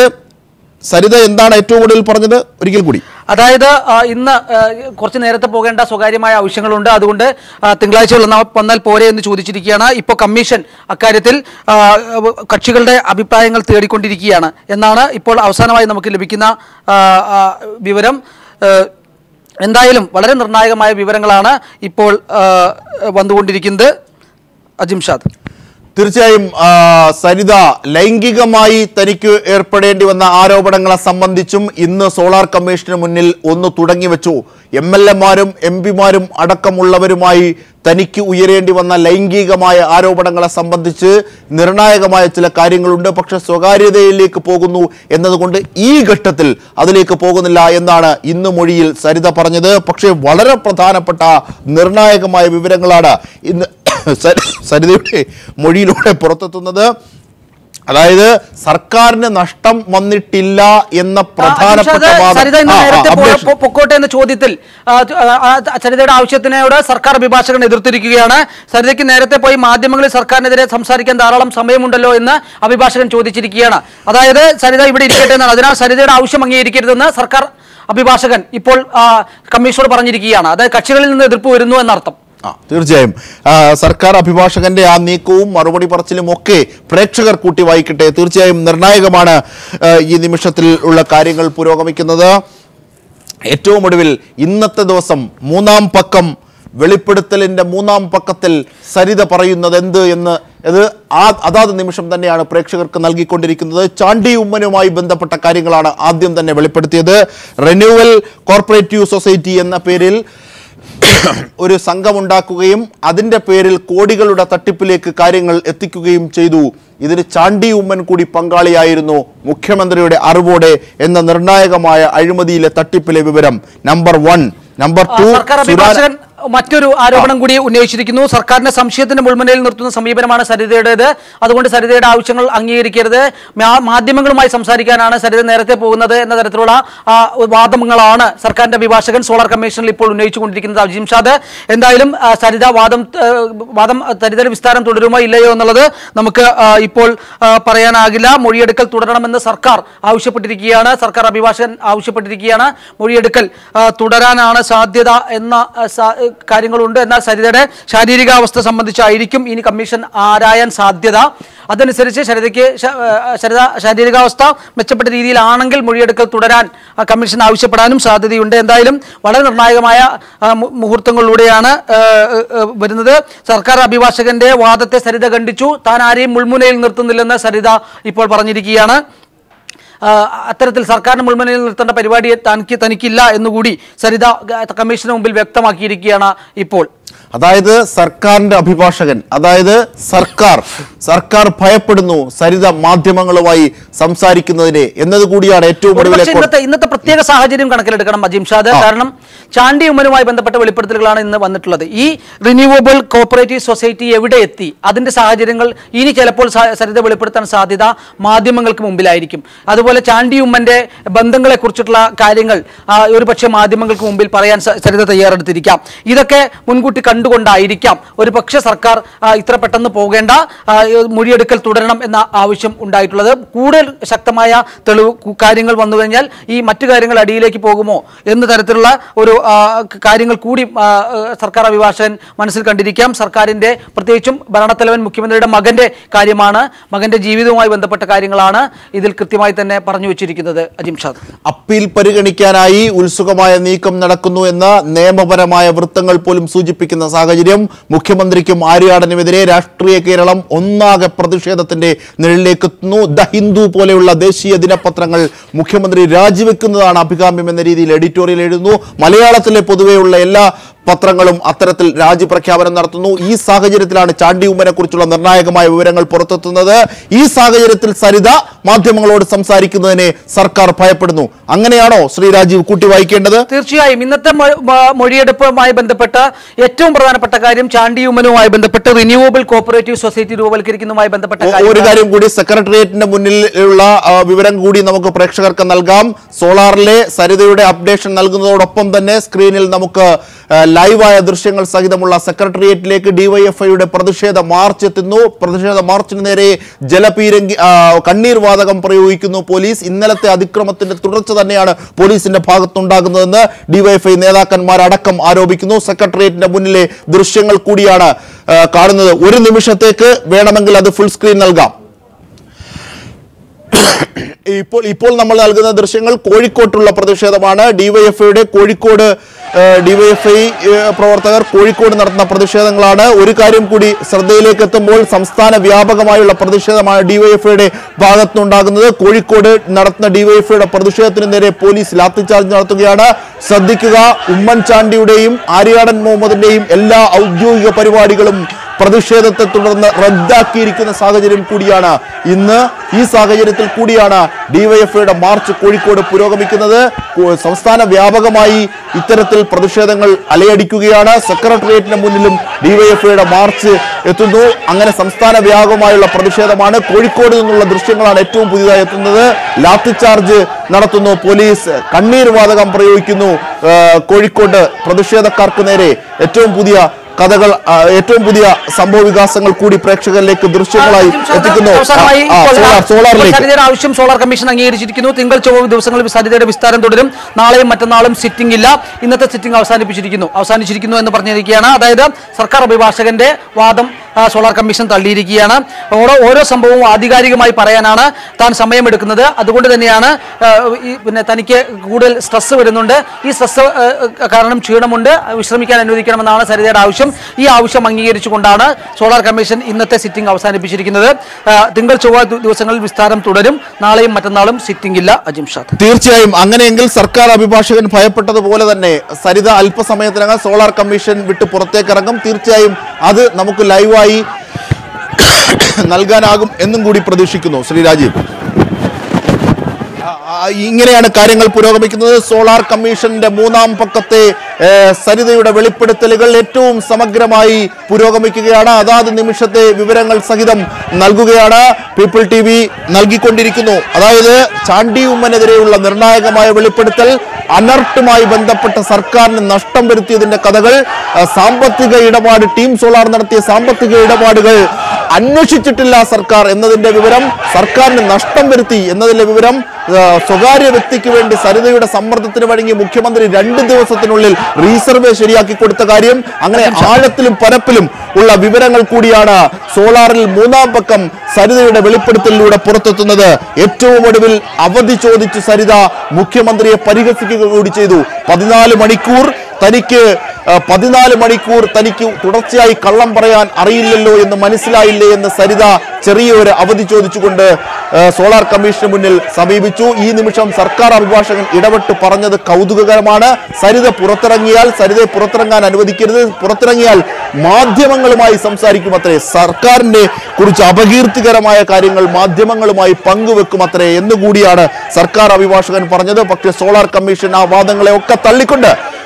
സരിത എന്താണ് ഏറ്റവും കൂടുതൽ പറഞ്ഞത് ഒരിക്കൽ കൂടി അതായത് ആ, ഇന്ന് ആ, കുറച്ച് നേരത്തെ പോകേണ്ട സ്വകാര്യമായ ആവശ്യങ്ങളുണ്ട് അതുകൊണ്ട് ആ, തിങ്കളാഴ്ച വന്ന- വന്നാൽ പോരെ എന്ന് ചോദിച്ചിരിക്കുകയാണ് ഇപ്പോൾ കമ്മീഷൻ അക്കാര്യത്തിൽ ആ, കക്ഷികളുടെ അഭിപ്രായങ്ങൾ തേടിക്കൊണ്ടിരിക്കുകയാണ് എന്നാണ് ഇപ്പോൾ അവസാനമായി നമുക്ക് ലഭിക്കുന്ന ആ, ആ, വിവരം ആ, എന്തായാലും വളരെ നിർണായകമായ വിവരങ്ങളാണ് ഇപ്പോൾ ആ, വന്നുകൊണ്ടിരിക്കുന്നത് അജിംഷാദ് തീർച്ചയായും ആ, സരിത ലൈംഗികമായി തനിക്ക് ഏർപ്പെടേണ്ടി വന്ന ആരോപണങ്ങളെ സംബന്ധിച്ചും ഇന്ന് സോളാർ കമ്മീഷന് മുന്നിൽ ഒന്ന് തുടങ്ങി വെച്ചു എം എൽ എമാരും എം പിമാരും അടക്കമുള്ളവരുമായി തനിക്ക് ഉയരേണ്ടി വന്ന ലൈംഗികമായ ആരോപണങ്ങളെ സംബന്ധിച്ച് നിർണായകമായ ചില കാര്യങ്ങളുണ്ട് പക്ഷെ സ്വകാര്യതയിലേക്ക് പോകുന്നു എന്നതുകൊണ്ട് ഈ ഘട്ടത്തിൽ അതിലേക്ക് പോകുന്നില്ല എന്നാണ് ഇന്ന് മൊഴിയിൽ സരിത പറഞ്ഞത് പക്ഷേ വളരെ പ്രധാനപ്പെട്ട നിർണായകമായ വിവരങ്ങളാണ് ഇന്ന് സരി- സരിതയുടെ മൊഴിയിലൂടെ പുറത്തെത്തുന്നത് അതായത് സർക്കാരിന് നഷ്ടം വന്നിട്ടില്ല എന്ന പ്രധാനപ്പെട്ട അജിംഷാദ്, വാദം സരിത ഇന്ന് ആ, ആ, നേരത്തെ പോ- updation. പോ- പൊക്കോട്ടെ എന്ന ചോദ്യത്തിൽ ആ, ആ, ആ, സരിതയുടെ ആവശ്യത്തിനോട് സർക്കാർ അഭിഭാഷകൻ എതിർത്തിരിക്കുകയാണ് സരിതയ്ക്ക് നേരത്തെ പോയി മാധ്യമങ്ങളിൽ സർക്കാരിനെതിരെ സംസാരിക്കാൻ ധാരാളം സമയമുണ്ടല്ലോ എന്ന് അഭിഭാഷകൻ ചോദിച്ചിരിക്കുകയാണ് അതായത് സരിത ഇവിടെ ഇരിക്കട്ടെ എന്നാണ് അതിനാൽ സരിതയുടെ ആവശ്യം അംഗീകരിക്കരുതെന്ന് സർക്കാർ അഭിഭാഷകൻ ഇപ്പോൾ ആ, കമ്മീഷനോട് പറഞ്ഞിരിക്കുകയാണ് അതായത് കക്ഷികളിൽ നിന്ന് എതിർപ്പ് വരുന്നു എന്നർത്ഥം ആ തീർച്ചയായും ആ, സർക്കാർ അഭിഭാഷകന്റെ ആ നീക്കവും മറുപടി പറച്ചിലും ഒക്കെ പ്രേക്ഷകർ കൂട്ടി വായിക്കട്ടെ തീർച്ചയായും നിർണായകമാണ് ആ, ഈ നിമിഷത്തിൽ ഉള്ള കാര്യങ്ങൾ പുരോഗമിക്കുന്നത് ഏറ്റവും ഒടുവിൽ ഇന്നത്തെ ദിവസം മൂന്നാം പക്കം വെളിപ്പെടുത്തലിന്റെ മൂന്നാം പക്കത്തിൽ സരിത പറയുന്നത് എന്ത് എന്ന് ഇത് ആ അതാത് നിമിഷം തന്നെയാണ് പ്രേക്ഷകർക്ക് നൽകിക്കൊണ്ടിരിക്കുന്നത് ചാണ്ടി ഉമ്മനുമായി ബന്ധപ്പെട്ട കാര്യങ്ങളാണ് ആദ്യം തന്നെ വെളിപ്പെടുത്തിയത് റിന്യൂവൽ കോർപ്പറേറ്റീവ് സൊസൈറ്റി എന്ന പേരിൽ ഒരു സംഘമുണ്ടാക്കുകയും അതിന്റെ പേരിൽ കോടികളുടെ തട്ടിപ്പിലേക്ക് കാര്യങ്ങൾ എത്തിക്കുകയും ചെയ്തു ഇതിന് ചാണ്ടി ഉമ്മൻ കൂടി പങ്കാളിയായിരുന്നു മുഖ്യമന്ത്രിയുടെ അറിവോടെ എന്ന നിർണായകമായ അഴിമതിയിലെ തട്ടിപ്പിലെ വിവരം നമ്പർ വൺ നമ്പർ ആ, ടു സർക്കാർ അഭിഭാഷകൻ മറ്റൊരു ആരോപണം കൂടി ഉന്നയിച്ചിരിക്കുന്നു സർക്കാരിന്റെ സംശയത്തിന്റെ മുൾമുനയിൽ നിർത്തുന്ന സമീപനമാണ് സരിതയുടേത് അതുകൊണ്ട് സരിതയുടെ ആവശ്യങ്ങൾ അംഗീകരിക്കരുത് മാ- മാധ്യമങ്ങളുമായി സംസാരിക്കാനാണ് സരിത നേരത്തെ പോകുന്നത് എന്ന തരത്തിലുള്ള ആ, വാദങ്ങളാണ് സർക്കാരിന്റെ അഭിഭാഷകൻ സോളാർ കമ്മീഷനിൽ ഇപ്പോൾ ഉന്നയിച്ചുകൊണ്ടിരിക്കുന്നത് അജിംഷാദ് എന്തായാലും ആ, സരിത വാദം ആ, വാദം ആ, സരിതയുടെ വിസ്താരം തുടരുമോ ഇല്ലയോ എന്നുള്ളത് നമുക്ക് ആ, ഇപ്പോൾ ആ, പറയാനാകില്ല മൊഴിയെടുക്കൽ തുടരണമെന്ന് സർക്കാർ ആവശ്യപ്പെട്ടിരിക്കുകയാണ് സർക്കാർ അഭിഭാഷകൻ ആവശ്യപ്പെട്ടിരിക്കുകയാണ് മൊഴിയെടുക്കൽ ആ, തുടരാനാണ് സാധ്യത എന്ന ആ, സാ- കാര്യങ്ങളുണ്ട് എന്നാൽ സരിതയുടെ ശാരീരികാവസ്ഥ സംബന്ധിച്ചായിരിക്കും ഇനി കമ്മീഷൻ ആരായാൻ സാധ്യത അതനുസരിച്ച് സരിതയ്ക്ക് ശ- ആ, സരിത ശാരീരികാവസ്ഥ മെച്ചപ്പെട്ട രീതിയിലാണെങ്കിൽ മൊഴിയെടുക്കൽ തുടരാൻ ആ, കമ്മീഷൻ ആവശ്യപ്പെടാനും സാധ്യതയുണ്ട് എന്തായാലും വളരെ നിർണായകമായ ആ, മു- മുഹൂർത്തങ്ങളിലൂടെയാണ് ആ, ആ, വരുന്നത് സർക്കാർ അഭിഭാഷകന്റെ വാദത്തെ സരിത ഖണ്ഡിച്ചു താൻ ആരെയും മുൾമുനയിൽ നിർത്തുന്നില്ലെന്ന് സരിത ഇപ്പോൾ പറഞ്ഞിരിക്കുകയാണ് ആ, അത്തരത്തിൽ സർക്കാരിന് മുൾമുനയിൽ നിർത്തേണ്ട പരിപാടി തനിക്ക് തനിക്കില്ല എന്നുകൂടി സരിത ഗ- കമ്മീഷന് മുമ്പിൽ വ്യക്തമാക്കിയിരിക്കുകയാണ് ഇപ്പോൾ അതായത് സർക്കാരിന്റെ അഭിഭാഷകൻ അതായത് സർക്കാർ സർക്കാർ ഭയപ്പെടുന്നു സരിത മാധ്യമങ്ങളുമായി സംസാരിക്കുന്നതിനെ എന്നതുകൂടിയാണ് ഏറ്റവും ഒടുവിലെ ഒരുപക്ഷെ ഇന്നത്തെ ഇന്നത്തെ പ്രത്യേക സാഹചര്യം കണക്കിലെടുക്കണം അജിംഷാദ് കാരണം ചാണ്ടി ഉമ്മനുമായി ബന്ധപ്പെട്ട വെളിപ്പെടുത്തലുകളാണ് ഇന്ന് വന്നിട്ടുള്ളത് ഈ റിന്യൂവബിൾ കോപ്പറേറ്റീവ് സൊസൈറ്റി എവിടെ എത്തി അതിന്റെ സാഹചര്യങ്ങൾ ഇനി ചിലപ്പോൾ സ- സരിത വെളിപ്പെടുത്താൻ സാധ്യത മാധ്യമങ്ങൾക്ക് മുമ്പിലായിരിക്കും അതുപോലെ ചാണ്ടി ഉമ്മന്റെ ബന്ധങ്ങളെ കുറിച്ചിട്ടുള്ള കാര്യങ്ങൾ ആ, ഒരുപക്ഷെ മാധ്യമങ്ങൾക്ക് മുമ്പിൽ പറയാൻ സ- സരിത തയ്യാറെടുത്തിരിക്കാം ഇതൊക്കെ മുൻകൂട്ടി കണ്ടുകൊണ്ടായിരിക്കാം ഒരു പക്ഷേ സർക്കാർ ആ, ഇത്ര പെട്ടെന്ന് പോകേണ്ട ആ, മൊഴിയെടുക്കൽ തുടരണം എന്ന ആവശ്യം ഉണ്ടായിട്ടുള്ളത് കൂടുതൽ ശക്തമായ തെളിവ് കു- കാര്യങ്ങൾ വന്നു കഴിഞ്ഞാൽ ഈ മറ്റു കാര്യങ്ങൾ അടിയിലേക്ക് പോകുമോ എന്ന തരത്തിലുള്ള ഒരു ആ, ക- കാര്യങ്ങൾ കൂടി ആ, ആ, സർക്കാർ അഭിഭാഷകൻ മനസ്സിൽ കണ്ടിരിക്കാം സർക്കാരിന്റെ പ്രത്യേകിച്ചും ഭരണത്തലവൻ മുഖ്യമന്ത്രിയുടെ മകന്റെ കാര്യമാണ് മകന്റെ ജീവിതവുമായി ബന്ധപ്പെട്ട കാര്യങ്ങളാണ് ഇതിൽ കൃത്യമായി തന്നെ പറഞ്ഞു വെച്ചിരിക്കുന്നത് അജിംഷാദ് അപ്പീൽ പരിഗണിക്കാനായി ഉത്സുകമായ നീക്കം നടക്കുന്നു എന്ന നിയമപരമായ വൃത്തങ്ങൾ പോലും സൂചിപ്പിക്കുന്ന സാഹചര്യം മുഖ്യമന്ത്രിക്കും ആര്യാടനുമെതിരെ രാഷ്ട്രീയ കേരളം ഒന്നാകെ പ്രതിഷേധത്തിന്റെ നിഴലിലേക്ക് എത്തുന്നു ദ ഹിന്ദു പോലെയുള്ള ദേശീയ ദിനപത്രങ്ങൾ മുഖ്യമന്ത്രി രാജിവെക്കുന്നതാണ് അഭികാമ്യം എന്ന രീതിയിൽ എഡിറ്റോറിയൽ എഴുതുന്നു മലയാളത്തിലെ പൊതുവെയുള്ള എല്ലാ പത്രങ്ങളും അത്തരത്തിൽ രാജ്യപ്രഖ്യാപനം നടത്തുന്നു ഈ സാഹചര്യത്തിലാണ് ചാണ്ടി ഉമ്മനെ കുറിച്ചുള്ള നിർണായകമായ വിവരങ്ങൾ പുറത്തെത്തുന്നത് ഈ സാഹചര്യത്തിൽ സരിത മാധ്യമങ്ങളോട് സംസാരിക്കുന്നതിനെ സർക്കാർ ഭയപ്പെടുന്നു അങ്ങനെയാണോ ശ്രീ രാജീവ് കൂട്ടി വായിക്കേണ്ടത് തീർച്ചയായും ഇന്നത്തെ മൊ- മ- മൊഴിയെടുപ്പുമായി ബന്ധപ്പെട്ട ഏറ്റവും പ്രധാനപ്പെട്ട കാര്യം ചാണ്ടി ഉമ്മനുമായി ബന്ധപ്പെട്ട് റിന്യൂവബിൾ കോപ്പറേറ്റീവ് സൊസൈറ്റി രൂപവൽക്കരിക്കുന്നതുമായി ബന്ധപ്പെട്ട ഒ- ഒരു കാര്യങ്ങൾ കാര്യം കൂടി സെക്രട്ടേറിയറ്റിന്റെ മുന്നിലുള്ള ആ, വിവരം കൂടി നമുക്ക് പ്രേക്ഷകർക്ക് നൽകാം സോളാറിലെ സരിതയുടെ അപ്ഡേഷൻ നൽകുന്നതോടൊപ്പം തന്നെ സ്ക്രീനിൽ നമുക്ക് ആ, ലൈവായ ദൃശ്യങ്ങൾ സഹിതമുള്ള സെക്രട്ടേറിയറ്റിലേക്ക് ഡിവൈഎഫ്ഐയുടെ പ്രതിഷേധ മാർച്ച് എത്തുന്നു പ്രതിഷേധ മാർച്ചിന് നേരെ ജലപീരങ്കി ആ, കണ്ണീർ വാതകം പ്രയോഗിക്കുന്നു പോലീസ് ഇന്നലത്തെ അതിക്രമത്തിന്റെ തുടർച്ച തന്നെയാണ് പോലീസിന്റെ ഭാഗത്തുണ്ടാകുന്നതെന്ന് ഡിവൈഎഫ്ഐ നേതാക്കന്മാരടക്കം ആരോപിക്കുന്നു സെക്രട്ടേറിയറ്റിന്റെ മുന്നിലെ ദൃശ്യങ്ങൾ കൂടിയാണ് ആ, കാണുന്നത് ഒരു നിമിഷത്തേക്ക് വേണമെങ്കിൽ അത് ഫുൾ സ്ക്രീൻ നൽകാം ഇപ്പോൾ ഇപ്പോൾ നമ്മൾ നൽകുന്ന ദൃശ്യങ്ങൾ കോഴിക്കോട്ടുള്ള പ്രതിഷേധമാണ് ഡിവൈഎഫ്ഐയുടെ കോഴിക്കോട് ഡിവൈഎഫ്ഐ പ്രവർത്തകർ കോഴിക്കോട് നടത്തുന്ന പ്രതിഷേധങ്ങളാണ് ഒരു കാര്യം കൂടി ശ്രദ്ധയിലേക്ക് എത്തുമ്പോൾ സംസ്ഥാന വ്യാപകമായുള്ള പ്രതിഷേധമാണ് ഡിവൈഎഫ്ഐയുടെ ഭാഗത്തുനിന്നുണ്ടാകുന്നത് കോഴിക്കോട് നടത്തുന്ന ഡിവൈഎഫ്ഐയുടെ പ്രതിഷേധത്തിന് നേരെ പോലീസ് ലാത്തിചാർജ് നടത്തുകയാണ് ശ്രദ്ധിക്കുക ഉമ്മൻചാണ്ടിയുടെയും ആര്യാടൻ മുഹമ്മദിന്റെയും എല്ലാ ഔദ്യോഗിക പരിപാടികളും പ്രതിഷേധത്തെ തുടർന്ന് റദ്ദാക്കിയിരിക്കുന്ന സാഹചര്യം കൂടിയാണ് ഇന്ന് ഈ സാഹചര്യത്തിൽ കൂടിയാണ് ഡിവൈഎഫ്ഐയുടെ മാർച്ച് കോഴിക്കോട് പുരോഗമിക്കുന്നത് കോ- സംസ്ഥാന വ്യാപകമായി ഇത്തരത്തിൽ പ്രതിഷേധങ്ങൾ അലയടിക്കുകയാണ് സെക്രട്ടേറിയറ്റിന് മുന്നിലും ഡിവൈഎഫ്ഐയുടെ മാർച്ച് എത്തുന്നു അങ്ങനെ സംസ്ഥാന വ്യാപകമായുള്ള പ്രതിഷേധമാണ് കോഴിക്കോട് നിന്നുള്ള ദൃശ്യങ്ങളാണ് ഏറ്റവും പുതിയതായി എത്തുന്നത് ലാത്തിചാർജ് നടത്തുന്നു പോലീസ് കണ്ണീർ വാതകം പ്രയോഗിക്കുന്നു ആ, കോഴിക്കോട് പ്രതിഷേധക്കാർക്ക് നേരെ ഏറ്റവും പുതിയ കഥകൾ ആ, ഏറ്റവും പുതിയ സംഭവ വികാസങ്ങൾ കൂടി പ്രേക്ഷകരിലേക്ക് ദൃശ്യങ്ങളായി എത്തിക്കുന്നു ആ, അവസാനമായി ആ, ഇപ്പോൾ സോളാർ സോളാറിലേക്ക് സരിതയുടെ ആവശ്യം സോളാർ കമ്മീഷൻ അംഗീകരിച്ചിരിക്കുന്നു തിങ്കൾ ചൊവ്വ ദിവസങ്ങളിൽ സരിതയുടെ വിസ്താരം തുടരും നാളെയും മറ്റന്നാളും സിറ്റിംഗ് ഇല്ല ഇന്നത്തെ സിറ്റിംഗ് അവസാനിപ്പിച്ചിരിക്കുന്നു അവസാനിച്ചിരിക്കുന്നു എന്ന് പറഞ്ഞിരിക്കുകയാണ് അതായത് സർക്കാർ അഭിഭാഷകന്റെ വാദം ആ, സോളാർ കമ്മീഷൻ തള്ളിയിരിക്കുകയാണ് ഓരോ ഓരോ സംഭവവും ആധികാരികമായി പറയാനാണ് താൻ സമയമെടുക്കുന്നത് അതുകൊണ്ട് തന്നെയാണ് ആ, ഈ പിന്നെ തനിക്ക് കൂടുതൽ സ്ട്രെസ് വരുന്നുണ്ട് ഈ സ്ട്രെസ് കാരണം ക്ഷീണമുണ്ട് വിശ്രമിക്കാൻ അനുവദിക്കണമെന്നാണ് സരിതയുടെ ആവശ്യം ഈ ആവശ്യം അംഗീകരിച്ചുകൊണ്ടാണ് സോളാർ കമ്മീഷൻ ഇന്നത്തെ സിറ്റിംഗ് അവസാനിപ്പിച്ചിരിക്കുന്നത് ആ, തിങ്കൾ ചൊവ്വ ദി- ദിവസങ്ങളിൽ വിസ്താരം തുടരും നാളെയും മറ്റന്നാളും സിറ്റിംഗ് ഇല്ല അജിംഷാദ് തീർച്ചയായും അങ്ങനെയെങ്കിൽ സർക്കാർ അഭിഭാഷകൻ ഭയപ്പെട്ടതുപോലെ തന്നെ സരിത അല്പസമയത്തിനകം സോളാർ കമ്മീഷൻ വിട്ട് പുറത്തേക്ക് ഇറങ്ങും തീർച്ചയായും അത് നമുക്ക് ലൈവായി നൽകാനാകും എന്നും കൂടി പ്രതീക്ഷിക്കുന്നു ശ്രീ രാജീവ് ആ, ആ, ഇങ്ങനെയാണ് കാര്യങ്ങൾ പുരോഗമിക്കുന്നത് സോളാർ കമ്മീഷന്റെ മൂന്നാം പക്കത്തെ ഏ, സരിതയുടെ വെളിപ്പെടുത്തലുകൾ ഏറ്റവും സമഗ്രമായി പുരോഗമിക്കുകയാണ് അതാത് നിമിഷത്തെ വിവരങ്ങൾ സഹിതം നൽകുകയാണ് പീപ്പിൾ ടി വി നൽകിക്കൊണ്ടിരിക്കുന്നു അതായത് ചാണ്ടി ഉമ്മനെതിരെയുള്ള നിർണായകമായ വെളിപ്പെടുത്തൽ അനർട്ടുമായി ബന്ധപ്പെട്ട സർക്കാരിന് നഷ്ടം വരുത്തിയതിന്റെ കഥകൾ ആ, സാമ്പത്തിക ഇടപാട് ടീം സോളാർ നടത്തിയ സാമ്പത്തിക ഇടപാടുകൾ അന്വേഷിച്ചിട്ടില്ല സർക്കാർ എന്നതിന്റെ വിവരം സർക്കാരിന് നഷ്ടം വരുത്തി എന്നതിന്റെ വിവരം ആ, സ്വകാര്യ വ്യക്തിക്ക് വേണ്ടി സരിതയുടെ സമ്മർദ്ദത്തിന് വഴങ്ങി മുഖ്യമന്ത്രി രണ്ട് ദിവസത്തിനുള്ളിൽ റീസർവേ ശരിയാക്കി കൊടുത്ത കാര്യം അങ്ങനെ ആഴത്തിലും പരപ്പിലും ഉള്ള വിവരങ്ങൾ കൂടിയാണ് സോളാറിൽ മൂന്നാം പക്കം സരിതയുടെ വെളിപ്പെടുത്തലിലൂടെ പുറത്തെത്തുന്നത് ഏറ്റവും ഒടുവിൽ അവധി ചോദിച്ചു സരിത മുഖ്യമന്ത്രിയെ പരിഹസിക്കുക കൂടി ചെയ്തു പതിനാല് മണിക്കൂർ തനിക്ക് ആ, പതിനാല് മണിക്കൂർ തനിക്ക് തുടർച്ചയായി കള്ളം പറയാൻ അറിയില്ലല്ലോ എന്ന് മനസ്സിലായില്ലേ എന്ന് സരിത ചെറിയൊരു അവധി ചോദിച്ചുകൊണ്ട് ആ, സോളാർ കമ്മീഷന് മുന്നിൽ സമീപിച്ചു ഈ നിമിഷം സർക്കാർ അഭിഭാഷകൻ ഇടപെട്ട് പറഞ്ഞത് കൗതുകകരമാണ് സരിത പുറത്തിറങ്ങിയാൽ സരിതയെ പുറത്തിറങ്ങാൻ അനുവദിക്കരുത് പുറത്തിറങ്ങിയാൽ മാധ്യമങ്ങളുമായി സംസാരിക്കുമത്രേ സർക്കാരിനെ കുറിച്ച് അപകീർത്തികരമായ കാര്യങ്ങൾ മാധ്യമങ്ങളുമായി പങ്കുവെക്കുമത്രേ എന്നുകൂടിയാണ് സർക്കാർ അഭിഭാഷകൻ പറഞ്ഞത് പക്ഷേ സോളാർ കമ്മീഷൻ ആ വാദങ്ങളെ ഒക്കെ തള്ളിക്കൊണ്ട്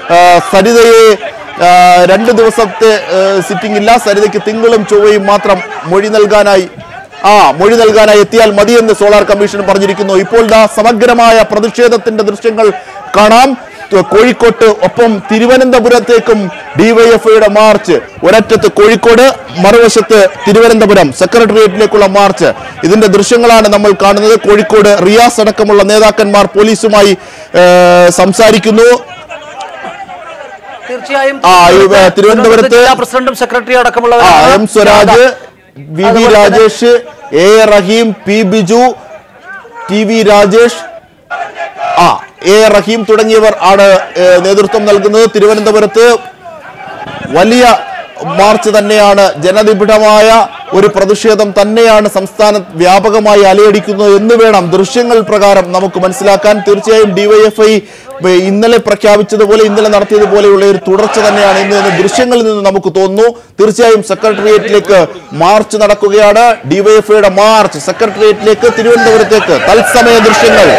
ആ, സരിതയെ ആ, രണ്ട് ദിവസത്തെ സിറ്റിംഗ് ഇല്ല സരിതയ്ക്ക് തിങ്കളും ചൊവ്വയും മാത്രം മൊഴി നൽകാനായി ആ മൊഴി നൽകാനായി എത്തിയാൽ മതിയെന്ന് സോളാർ കമ്മീഷൻ പറഞ്ഞിരിക്കുന്നു ഇപ്പോൾ ദാ സമഗ്രമായ പ്രതിഷേധത്തിന്റെ ദൃശ്യങ്ങൾ കാണാം ത- കോഴിക്കോട്ട് ഒപ്പം തിരുവനന്തപുരത്തേക്കും ഡിവൈഎഫ്ഐയുടെ മാർച്ച് ഒരറ്റത്ത് കോഴിക്കോട് മറുവശത്ത് തിരുവനന്തപുരം സെക്രട്ടേറിയറ്റിലേക്കുള്ള മാർച്ച് ഇതിന്റെ ദൃശ്യങ്ങളാണ് നമ്മൾ കാണുന്നത് കോഴിക്കോട് റിയാസ് അടക്കമുള്ള നേതാക്കന്മാർ പോലീസുമായി ഏ, സംസാരിക്കുന്നു തീർച്ചയായും ആ, ഈ, ഏ, തിരുവനന്തപുരത്ത് ജില്ലാ പ്രസിഡന്റും സെക്രട്ടറി ആ അടക്കമുള്ളവരാണ് എം സ്വരാജ് വി വി അതുപോലെ തന്നെ- Rajesh A A Rahim P Biju T V Rajesh ആ എ എ റഹീം തുടങ്ങിയവർ ആണ് ഏ, നേതൃത്വം നൽകുന്നത് തിരുവനന്തപുരത്ത് വലിയ മാർച്ച് തന്നെയാണ് ജനനിബിഡമായ ഒരു പ്രതിഷേധം തന്നെയാണ് സംസ്ഥാന വ്യാപകമായി അലയടിക്കുന്നത് എന്ന് വേണം ദൃശ്യങ്ങൾ പ്രകാരം നമുക്ക് മനസ്സിലാക്കാൻ തീർച്ചയായും ഡിവൈഎഫ്ഐ ഇന്നലെ പ്രഖ്യാപിച്ചതുപോലെ ഇന്നലെ നടത്തിയതുപോലെയുള്ള ഒരു തുടർച്ച തന്നെയാണ് ഇന്ന് ഇന്ന് ദൃശ്യങ്ങളിൽ നിന്ന് നമുക്ക് തോന്നുന്നു തീർച്ചയായും സെക്രട്ടേറിയറ്റിലേക്ക് മാർച്ച് നടക്കുകയാണ് ഡിവൈഎഫ്ഐയുടെ മാർച്ച് സെക്രട്ടേറിയറ്റിലേക്ക് തിരുവനന്തപുരത്തേക്ക് തത്സമയ ദൃശ്യങ്ങൾ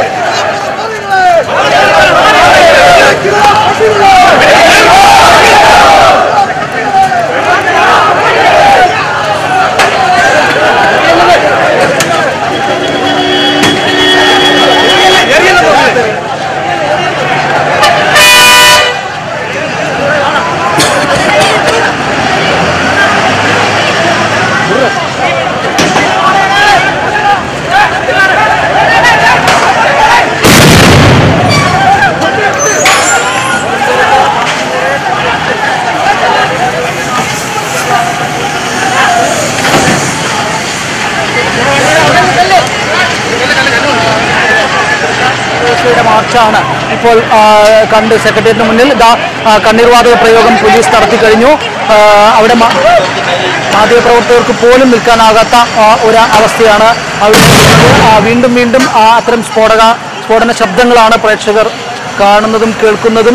യുടെ മാർച്ചാണ് ഇപ്പോൾ ആ, കണ്ട് സെക്രട്ടേറിയറ്റിന് മുന്നിൽ ഇതാ ആ, കണ്ണീർവാതക പ്രയോഗം പോലീസ് നടത്തി കഴിഞ്ഞു ആ, അവിടെ മാ- മാധ്യമപ്രവർത്തകർക്ക് പോലും നിൽക്കാനാകാത്ത ആ, ഒരു അവസ്ഥയാണ് അവിടെ ഉള്ളത്. ആ, വീണ്ടും വീണ്ടും ആ, അത്തരം സ്ഫോടക സ്ഫോടന ശബ്ദങ്ങളാണ് പ്രേക്ഷകർ കാണുന്നതും കേൾക്കുന്നതും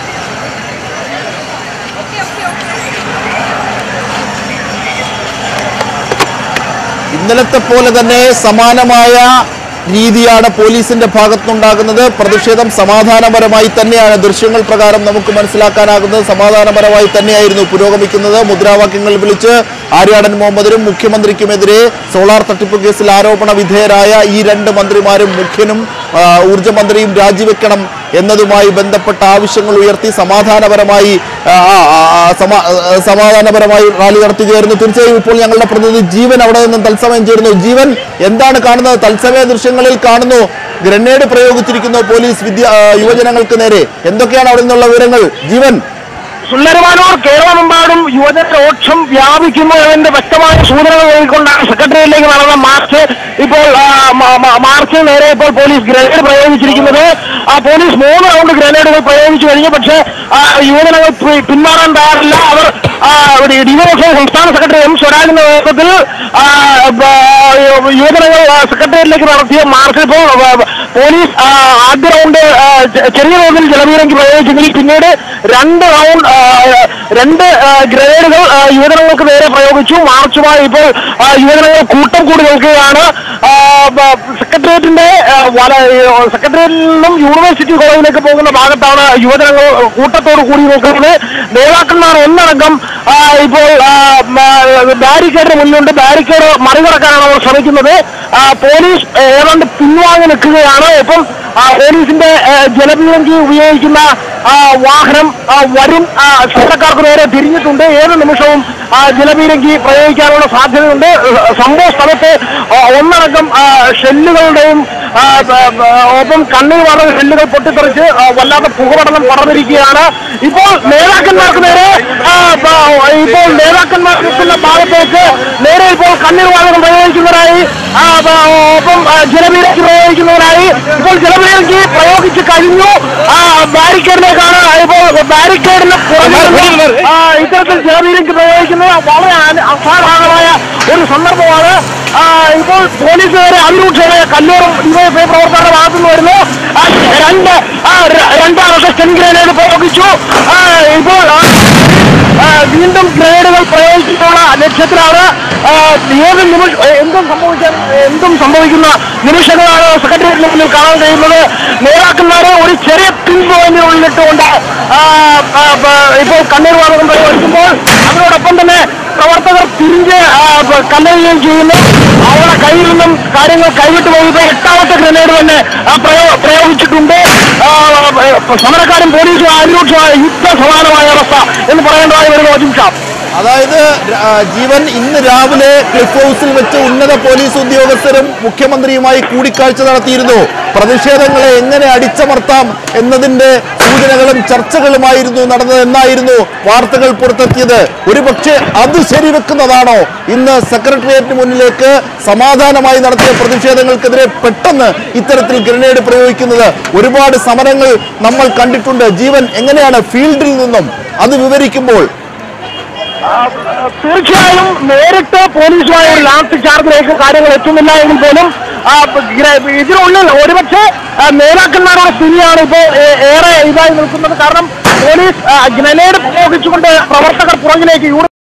ഇന്നലത്തെ പോലെ തന്നെ സമാനമായ രീതിയാണ് പോലീസിന്റെ ഭാഗത്തുനിന്നുണ്ടാകുന്നത് പ്രതിഷേധം സമാധാനപരമായി തന്നെയാണ് ദൃശ്യങ്ങൾ പ്രകാരം നമുക്ക് മനസ്സിലാക്കാനാകുന്നത് സമാധാനപരമായി തന്നെയായിരുന്നു പുരോഗമിക്കുന്നത് മുദ്രാവാക്യങ്ങൾ വിളിച്ച് ആര്യാടൻ മുഹമ്മദിനും മുഖ്യമന്ത്രിക്കുമെതിരെ സോളാർ തട്ടിപ്പ് കേസിൽ ആരോപണ വിധേയരായ ഈ രണ്ട് മന്ത്രിമാരും മുഖ്യനും ആ, ഊർജ്ജ മന്ത്രിയും രാജിവെക്കണം എന്നതുമായി ബന്ധപ്പെട്ട ആവശ്യങ്ങൾ ഉയർത്തി സമാധാനപരമായി ആ, ആ, ആ, സമ- ആ, സമാധാനപരമായി റാലി നടത്തുകയായിരുന്നു തീർച്ചയായും ഇപ്പോൾ ഞങ്ങളുടെ പ്രതിനിധി ജീവൻ അവിടെ നിന്നും തത്സമയം ചേരുന്നു ജീവൻ എന്താണ് കാണുന്നത് തത്സമയ ദൃശ്യങ്ങളിൽ കാണുന്നു ഗ്രനേഡ് പ്രയോഗിച്ചിരിക്കുന്നു പോലീസ് വിദ്യ ആ, യുവജനങ്ങൾക്ക് നേരെ എന്തൊക്കെയാണ് അവിടെ നിന്നുള്ള വിവരങ്ങൾ ജീവൻ സുന്ദരമാനൂർ കേരളമെമ്പാടും യുവജന രോക്ഷം വ്യാപിക്കുന്നു എന്നതിന്റെ വ്യക്തമായ സൂചനകൾ നൽകിക്കൊണ്ടാണ് സെക്രട്ടേറിയറ്റിലേക്ക് നടന്ന മാർച്ച് ഇപ്പോൾ ആ, മ- മ- മാർച്ചിന് നേരെ ഇപ്പോൾ പോലീസ് ഗ്രനേഡ് പ്രയോഗിച്ചിരിക്കുന്നത് ആ പോലീസ് മൂന്ന് റൗണ്ട് ഗ്രനേഡുകൾ പ്രയോഗിച്ചു കഴിഞ്ഞു പക്ഷേ ആ, യുവജനങ്ങൾ പി- പിന്മാറാൻ തയ്യാറില്ല അവർ ഡിവൈഎഫ്ഐ സംസ്ഥാന സെക്രട്ടറി എം സ്വരാജിന്റെ നേതൃത്വത്തിൽ ആ, ബ- യുവജനങ്ങൾ ആ, സെക്രട്ടേറിയറ്റിലേക്ക് നടത്തിയ മാർച്ചിൽ ഇപ്പോൾ ആ, പോലീസ് ആ, ആദ്യ റൗണ്ട് ആ, ചെ- ചെറിയ തോതിൽ ജലപീരങ്കി പ്രയോഗിച്ചെങ്കിൽ പിന്നീട് രണ്ട് റൗണ്ട് ആ, രണ്ട് ആ, ഗ്രനേഡുകൾ ആ, യുവജനങ്ങൾക്ക് നേരെ പ്രയോഗിച്ചു മാർച്ചുമായി ഇപ്പോൾ ആ, യുവജനങ്ങൾ കൂട്ടം കൂടി നിൽക്കുകയാണ് ആ, ബ- സെക്രട്ടേറിയറ്റിന്റെ ആ, വല സെക്രട്ടേറിയറ്റിൽ നിന്നും യൂണിവേഴ്സിറ്റി കോളേജിലേക്ക് പോകുന്ന ഭാഗത്താണ് യുവജനങ്ങൾ കൂട്ടത്തോട് കൂടി നിൽക്കുന്നത് നേതാക്കന്മാർ ഒന്നടങ്കം ആ, ഇപ്പോൾ ആ, മ- ബാരിക്കേഡിന് മുന്നിലുണ്ട് ബാരിക്കേഡ് മറികടക്കാനാണ് അവർ ശ്രമിക്കുന്നത് ആ, പോലീസ് ഏതാണ്ട് പിൻവാങ്ങി നിൽക്കുകയാണ് ഇപ്പം ആ, പോലീസിന്റെ ആ, ജലപീരങ്കി ഉപയോഗിക്കുന്ന ആ, വാഹനം ആ, വരും ആ, സമരക്കാർക്ക് നേരെ തിരിഞ്ഞിട്ടുണ്ട് ഏത് നിമിഷവും ആ, ജലപീരങ്കി പ്രയോഗിക്കാനുള്ള സാധ്യതയുണ്ട് സംഭവ സ്ഥലത്ത് ആ, ഒന്നടങ്കം ആ, ഷെല്ലുകളുടെയും ആ, ബ- ബ- ഒപ്പം കണ്ണീർ വാതക ഷെല്ലുകൾ പൊട്ടിത്തെറിച്ച് ആ, വല്ലാത്ത പുകപടനം പടർന്നിരിക്കുകയാണ് ഇപ്പോൾ നേതാക്കന്മാർക്ക് നേരെ ആ, ബ- ഇപ്പോൾ നേതാക്കന്മാർ നിൽക്കുന്ന ഭാഗത്തേക്ക് നേരെ ഇപ്പോൾ കണ്ണീർ വാതകം പ്രയോഗിക്കുന്നവരായി ആ, ബ- ഒപ്പം ആ, ജലപീരങ്കി പ്രയോഗിക്കുന്നവരായി ഇപ്പോൾ ജലപീരങ്കി പ്രയോഗിച്ച് കഴിഞ്ഞു ആ ബാരിക്കേഡിലേക്കാണ് ഇപ്പോൾ ബാരിക്കേഡിന് പുറമെ നിന്ന്, ആ, ഇത്തരത്തിൽ ജലപീരങ്കി പ്രയോഗിക്കുന്നത് വളരെ അന- അസാധാരണമായ ഒരു സന്ദർഭമാണ് ആ, ഇപ്പോൾ പോലീസ് നേരെ അതിരൂക്ഷമായ കല്ലേറും ഡിവൈഎഫ്ഐ പ്രവർത്തകരുടെ ഭാഗത്തു നിന്ന് വരുന്നു ആ, രണ്ട് ആ, ര- രണ്ടാമത്തെ സ്റ്റെൻ ഗ്രനേഡ് പ്രയോഗിച്ചു ആ, ഇപ്പോൾ ആ, ആ, വീണ്ടും ഗ്രനേഡുകൾ പ്രയോഗിച്ചിട്ടുള്ള ലക്ഷ്യത്തിലാണ് ആ, ഏത് നിമിഷം എന്തും സംഭവിക്കാൻ എന്തും സംഭവിക്കുന്ന നിമിഷങ്ങളാണ് സെക്രട്ടേറിയറ്റിന് മുന്നിൽ കാണാൻ കഴിയുന്നത് നേതാക്കന്മാരെ ഒരു ചെറിയ പിൻ പോയിന്റിനുള്ളിൽ ലക്ഷ്യമിട്ടുകൊണ്ട് ആ, ആ, ബ- ഇപ്പോൾ കണ്ണീർ വാതകം പ്രയോഗിക്കുമ്പോൾ അതിനോടൊപ്പം തന്നെ പ്രവർത്തകർ തിരിഞ്ഞ് ആ, ബ- കല്ലെറിയുകയും ചെയ്യുന്നു അവരുടെ കയ്യിൽ നിന്നും കാര്യങ്ങൾ കൈവിട്ട് പോകുമ്പോൾ എട്ടാമത്തെ ഗ്രനേഡ് തന്നെ ആ, പ്രയോ- പ്രയോഗിച്ചിട്ടുണ്ട് ആ, ബ- സമരക്കാരും പോലീസും അതിരൂക്ഷമായ യുദ്ധ സമാനമായ അവസ്ഥ എന്ന് പറയേണ്ടതായി വരുന്നു അജിം ഷാ അതായത് ആ, ജീവൻ ഇന്ന് രാവിലെ ക്ലിഫ് ഹൗസിൽ വെച്ച് ഉന്നത പോലീസ് ഉദ്യോഗസ്ഥരും മുഖ്യമന്ത്രിയുമായി കൂടിക്കാഴ്ച നടത്തിയിരുന്നു പ്രതിഷേധങ്ങളെ എങ്ങനെ അടിച്ചമർത്താം എന്നതിന്റെ സൂചനകളും ചർച്ചകളുമായിരുന്നു നടന്നത് എന്നായിരുന്നു വാർത്തകൾ പുറത്തെത്തിയത് ഒരുപക്ഷെ അത് ശരിവെക്കുന്നതാണോ ഇന്ന് സെക്രട്ടേറിയറ്റിന് മുന്നിലേക്ക് സമാധാനമായി നടത്തിയ പ്രതിഷേധങ്ങൾക്കെതിരെ പെട്ടെന്ന് ഇത്തരത്തിൽ ഗ്രനേഡ് പ്രയോഗിക്കുന്നത് ഒരുപാട് സമരങ്ങൾ നമ്മൾ കണ്ടിട്ടുണ്ട് ജീവൻ എങ്ങനെയാണ് ഫീൽഡിൽ നിന്നും അത് വിവരിക്കുമ്പോൾ തീർച്ചയായും നേരിട്ട് പോലീസുമായ ഒരു ലാസ്റ്റ് ചാർജിലേക്ക് കാര്യങ്ങൾ എത്തുന്നില്ല എങ്കിൽ പോലും ആ, ഗ്ര- ഇതിനുള്ളിൽ ഒരുപക്ഷെ ആ, നേതാക്കന്മാരുടെ സ്ഥിതിയാണ് ഇപ്പോൾ ഏ- ഏറെ ഇതായി നിൽക്കുന്നത് കാരണം പോലീസ് ആ, ഗ്രനേഡ് പ്രയോഗിച്ചുകൊണ്ട് പ്രവർത്തകർ പുറകിലേക്ക് യു